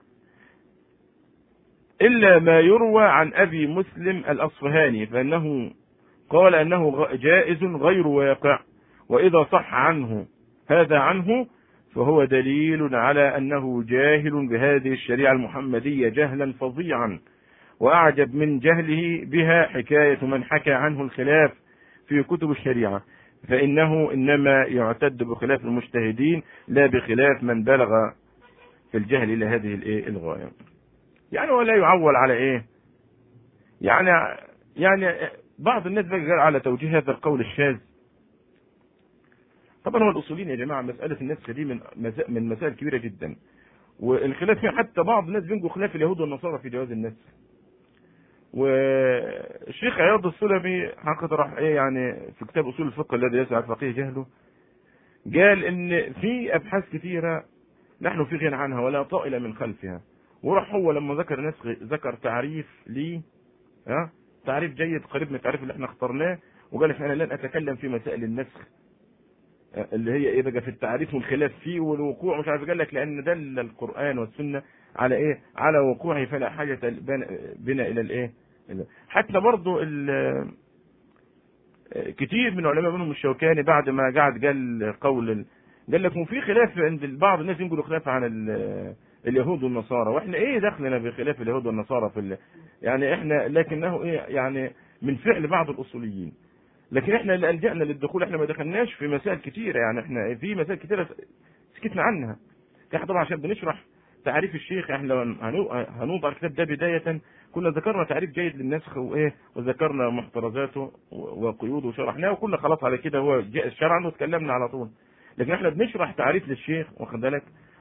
[SPEAKER 1] إلا ما يروى عن أبي مسلم الأصفهاني فإنه قال أنه جائز غير واقع وإذا صح عنه هذا عنه فهو دليل على أنه جاهل بهذه الشريعة المحمدية جهلا فظيعا وأعجب من جهله بها حكاية من حكى عنه الخلاف في كتب الشريعة فإنه إنما يعتد بخلاف المجتهدين لا بخلاف من بلغ في الجهل إلى هذه الغاية يعني ولا يعول على ايه يعني يعني بعض الناس بقى قال على توجيه هذا القول الشاذ طبعا هو الاصوليين يا جماعه مساله النسخ دي من من مسائل كبيره جدا والخلاف فيها حتى بعض الناس بينقوا خلاف اليهود والنصارى في جواز النسخ والشيخ عياض السلمي حقيقه راح ايه يعني في كتاب اصول الفقه الذي يسعى الفقيه جهله قال ان في ابحاث كثيره نحن في غنى عنها ولا طائل من خلفها وراح هو لما ذكر نسخ ذكر تعريف لي ها تعريف جيد قريب من التعريف اللي احنا اخترناه وقال احنا لن اتكلم في مسائل النسخ اللي هي ايه بقى في التعريف والخلاف فيه والوقوع مش عارف قال لك لان دل القران والسنه على ايه على وقوعه فلا حاجه بنا الى الايه حتى برضو كتير من العلماء منهم الشوكاني بعد ما قعد قال قول قال لك في خلاف عند بعض الناس ينقلوا خلاف عن اليهود والنصارى واحنا ايه دخلنا بخلاف اليهود والنصارى في ال... يعني احنا لكنه ايه يعني من فعل بعض الاصوليين لكن احنا اللي الجانا للدخول احنا ما دخلناش في مسائل كتيره يعني احنا في مسائل كتيره سكتنا عنها احنا طبعا عشان بنشرح تعريف الشيخ احنا لو هنوضع الكتاب ده بدايه كنا ذكرنا تعريف جيد للنسخ وايه وذكرنا محترزاته وقيوده وشرحناه وكنا خلاص على كده هو جاء شرعا وتكلمنا على طول لكن احنا بنشرح تعريف للشيخ واخد بالك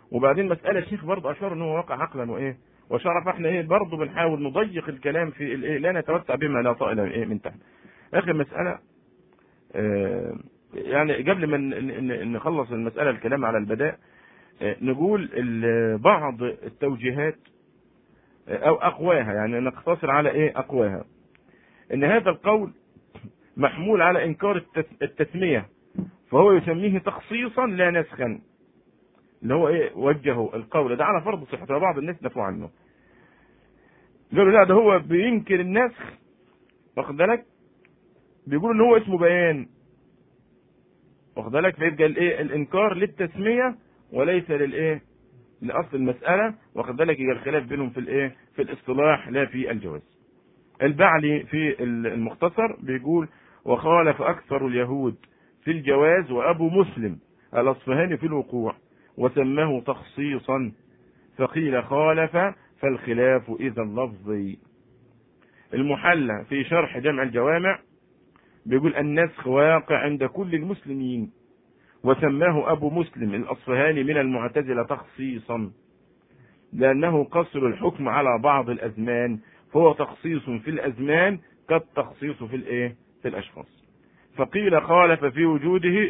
[SPEAKER 1] وبعدين مساله الشيخ برضه اشار ان هو واقع عقلا وايه وشرف احنا ايه برضه بنحاول نضيق الكلام في الايه لا نتوسع بما لا طائل ايه من تحت اخر مساله آه يعني قبل ما نخلص المساله الكلام على البداء آه نقول بعض التوجيهات او اقواها يعني نقتصر على ايه اقواها ان هذا القول محمول على انكار التسميه فهو يسميه تخصيصا لا نسخا اللي هو ايه وجهه القول ده على فرض صحته بعض الناس نفوا عنه قالوا لا ده هو بينكر النسخ واخد بالك بيقول ان هو اسمه بيان واخد بالك فيبقى الايه الانكار للتسميه وليس للايه لاصل المساله واخد بالك يبقى الخلاف بينهم في الايه في الاصطلاح لا في الجواز البعلي في المختصر بيقول وخالف اكثر اليهود في الجواز وابو مسلم الاصفهاني في الوقوع وسماه تخصيصا فقيل خالف فالخلاف اذا لفظي المحلى في شرح جمع الجوامع بيقول النسخ واقع عند كل المسلمين وسماه أبو مسلم الأصفهاني من المعتزلة تخصيصا لأنه قصر الحكم على بعض الأزمان فهو تخصيص في الأزمان كالتخصيص في الإيه؟ في الأشخاص فقيل خالف في وجوده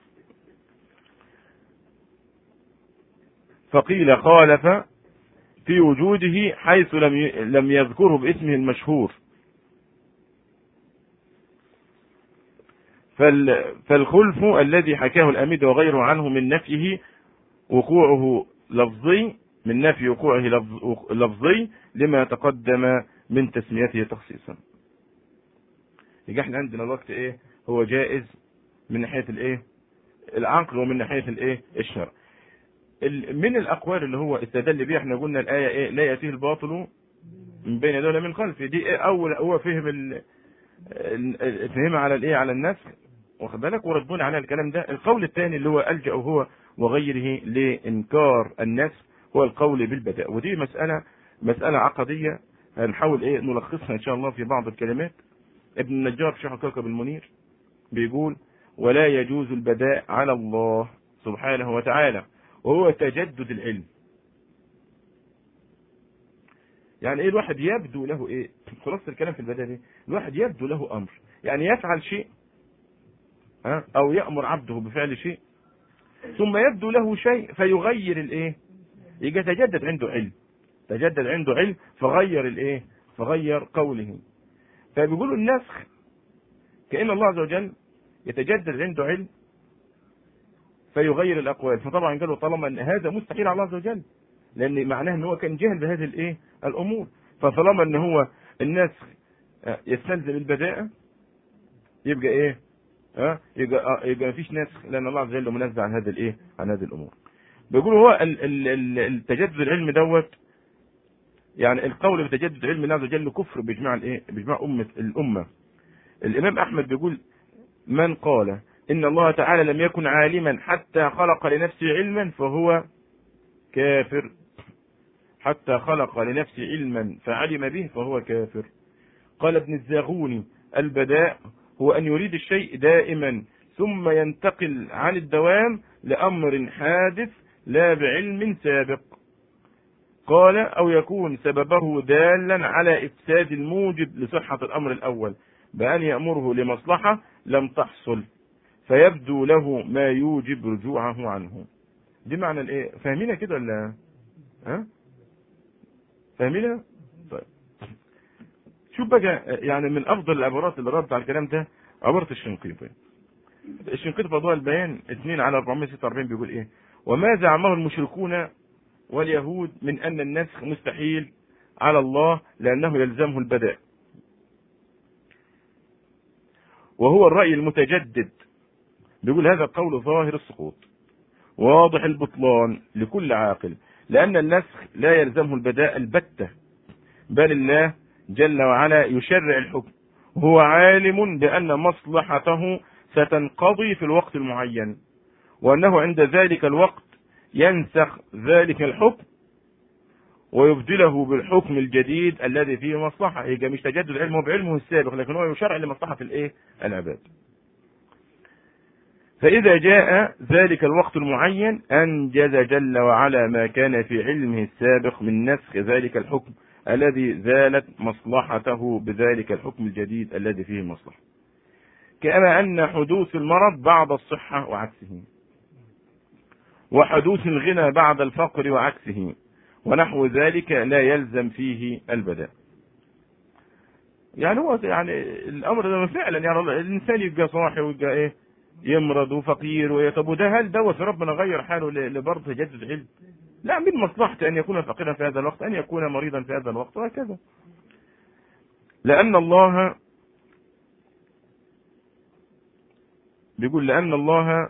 [SPEAKER 1] فقيل خالف في وجوده حيث لم لم يذكره باسمه المشهور فالخلف الذي حكاه الأميد وغيره عنه من نفيه وقوعه لفظي من نفي وقوعه لفظي لما تقدم من تسميته تخصيصا يبقى احنا عندنا الوقت ايه هو جائز من ناحيه الايه العقل ومن ناحيه الايه الشرع من الاقوال اللي هو استدل بيه احنا قلنا الايه ايه لا ياتيه الباطل من بين يديه من خلفه دي ايه اول هو فهم فهم على الايه على النسخ واخد بالك وردون على الكلام ده القول الثاني اللي هو الجا هو وغيره لانكار النسخ هو القول بالبداء ودي مساله مساله عقديه هنحاول ايه نلخصها ان شاء الله في بعض الكلمات ابن النجار في شرح كوكب المنير بيقول ولا يجوز البداء على الله سبحانه وتعالى وهو تجدد العلم يعني ايه الواحد يبدو له ايه خلاصه الكلام في البدايه دي الواحد يبدو له امر يعني يفعل شيء ها او يامر عبده بفعل شيء ثم يبدو له شيء فيغير الايه يجي يتجدد عنده علم تجدد عنده علم فغير الايه فغير قوله فبيقولوا النسخ كأن الله عز وجل يتجدد عنده علم فيغير الأقوال فطبعا قالوا طالما أن هذا مستحيل على الله عز وجل لأن معناه أن هو كان جهل بهذه الإيه الأمور فطالما أن هو النسخ يستلزم البداءة يبقى إيه ها يبقى يبقى مفيش نسخ لأن الله عز وجل منزه عن هذا الإيه عن هذه الأمور بيقولوا هو التجدد العلم دوت يعني القول بتجدد علم الله عز وجل كفر باجماع الايه باجماع امه الامه الامام احمد بيقول من قال ان الله تعالى لم يكن عالما حتى خلق لنفسه علما فهو كافر حتى خلق لنفسه علما فعلم به فهو كافر قال ابن الزاغوني البداء هو ان يريد الشيء دائما ثم ينتقل عن الدوام لامر حادث لا بعلم سابق قال أو يكون سببه دالا على إفساد الموجب لصحة الأمر الأول بأن يأمره لمصلحة لم تحصل فيبدو له ما يوجب رجوعه عنه دي معنى الايه فاهمينها كده ولا ها فاهمينها طيب شوف بقى يعني من افضل العبارات اللي رد على الكلام ده عباره الشنقيطي الشنقيطي في اضواء البيان 2 على 446 بيقول ايه وما زعمه المشركون واليهود من أن النسخ مستحيل على الله لأنه يلزمه البداء وهو الرأي المتجدد بيقول هذا القول ظاهر السقوط واضح البطلان لكل عاقل لأن النسخ لا يلزمه البداء البتة بل الله جل وعلا يشرع الحكم هو عالم بأن مصلحته ستنقضي في الوقت المعين وأنه عند ذلك الوقت ينسخ ذلك الحكم ويبدله بالحكم الجديد الذي فيه مصلحة يبقى مش تجدد علمه بعلمه السابق لكن هو يشرع لمصلحة الايه العباد فإذا جاء ذلك الوقت المعين أنجز جل وعلا ما كان في علمه السابق من نسخ ذلك الحكم الذي زالت مصلحته بذلك الحكم الجديد الذي فيه مصلحة كما أن حدوث المرض بعد الصحة وعكسه وحدوث الغنى بعد الفقر وعكسه ونحو ذلك لا يلزم فيه البداء يعني هو يعني الامر ده فعلا يعني الانسان يبقى صاحي ويبقى ايه يمرض وفقير وإيه طب وده هل دوت ربنا غير حاله لبرضه تجدد علم لا من مصلحته ان يكون فقيرا في هذا الوقت ان يكون مريضا في هذا الوقت وهكذا لان الله بيقول لان الله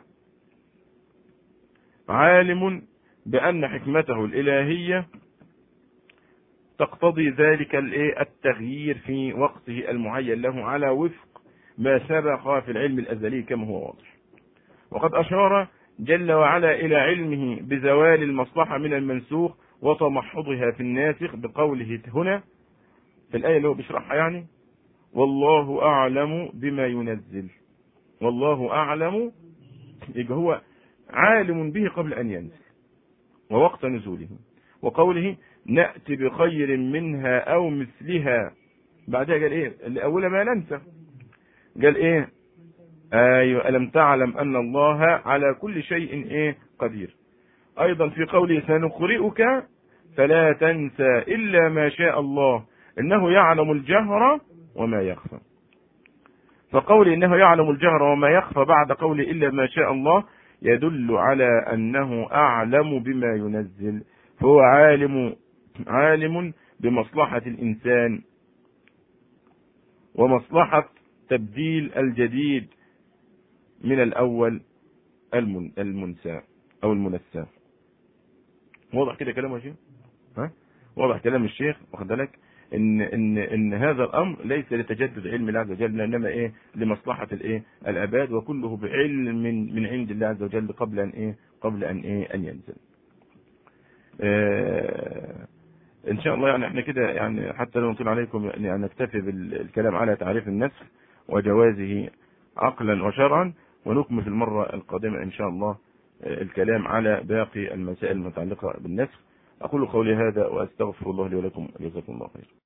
[SPEAKER 1] عالم بأن حكمته الإلهية تقتضي ذلك التغيير في وقته المعين له على وفق ما سبق في العلم الأزلي كما هو واضح وقد أشار جل وعلا إلى علمه بزوال المصلحة من المنسوخ وتمحضها في الناسخ بقوله هنا في الآية اللي هو بيشرحها يعني والله أعلم بما ينزل والله أعلم يبقى هو عالم به قبل أن ينزل ووقت نزوله وقوله نأتي بخير منها أو مثلها بعدها قال إيه الأولى ما ننسى قال إيه أيوة ألم تعلم أن الله على كل شيء إيه قدير أيضا في قوله سنقرئك فلا تنسى إلا ما شاء الله إنه يعلم الجهر وما يخفى فقول إنه يعلم الجهر وما يخفى بعد قول إلا ما شاء الله يدل على أنه أعلم بما ينزل فهو عالم عالم بمصلحة الإنسان ومصلحة تبديل الجديد من الأول المنسى أو المنسى واضح كده كلام يا شيخ ها واضح كلام الشيخ واخد بالك ان ان ان هذا الامر ليس لتجدد علم الله عز وجل انما ايه لمصلحه الايه الاباد وكله بعلم من من عند الله عز وجل قبل ان ايه قبل ان ايه ان ينزل آه ان شاء الله يعني احنا كده يعني حتى لو نطيل عليكم يعني نكتفي بالكلام على تعريف النسخ وجوازه عقلا وشرعا ونكمل في المره القادمه ان شاء الله الكلام على باقي المسائل المتعلقه بالنسخ اقول قولي هذا واستغفر الله لي ولكم جزاكم الله خير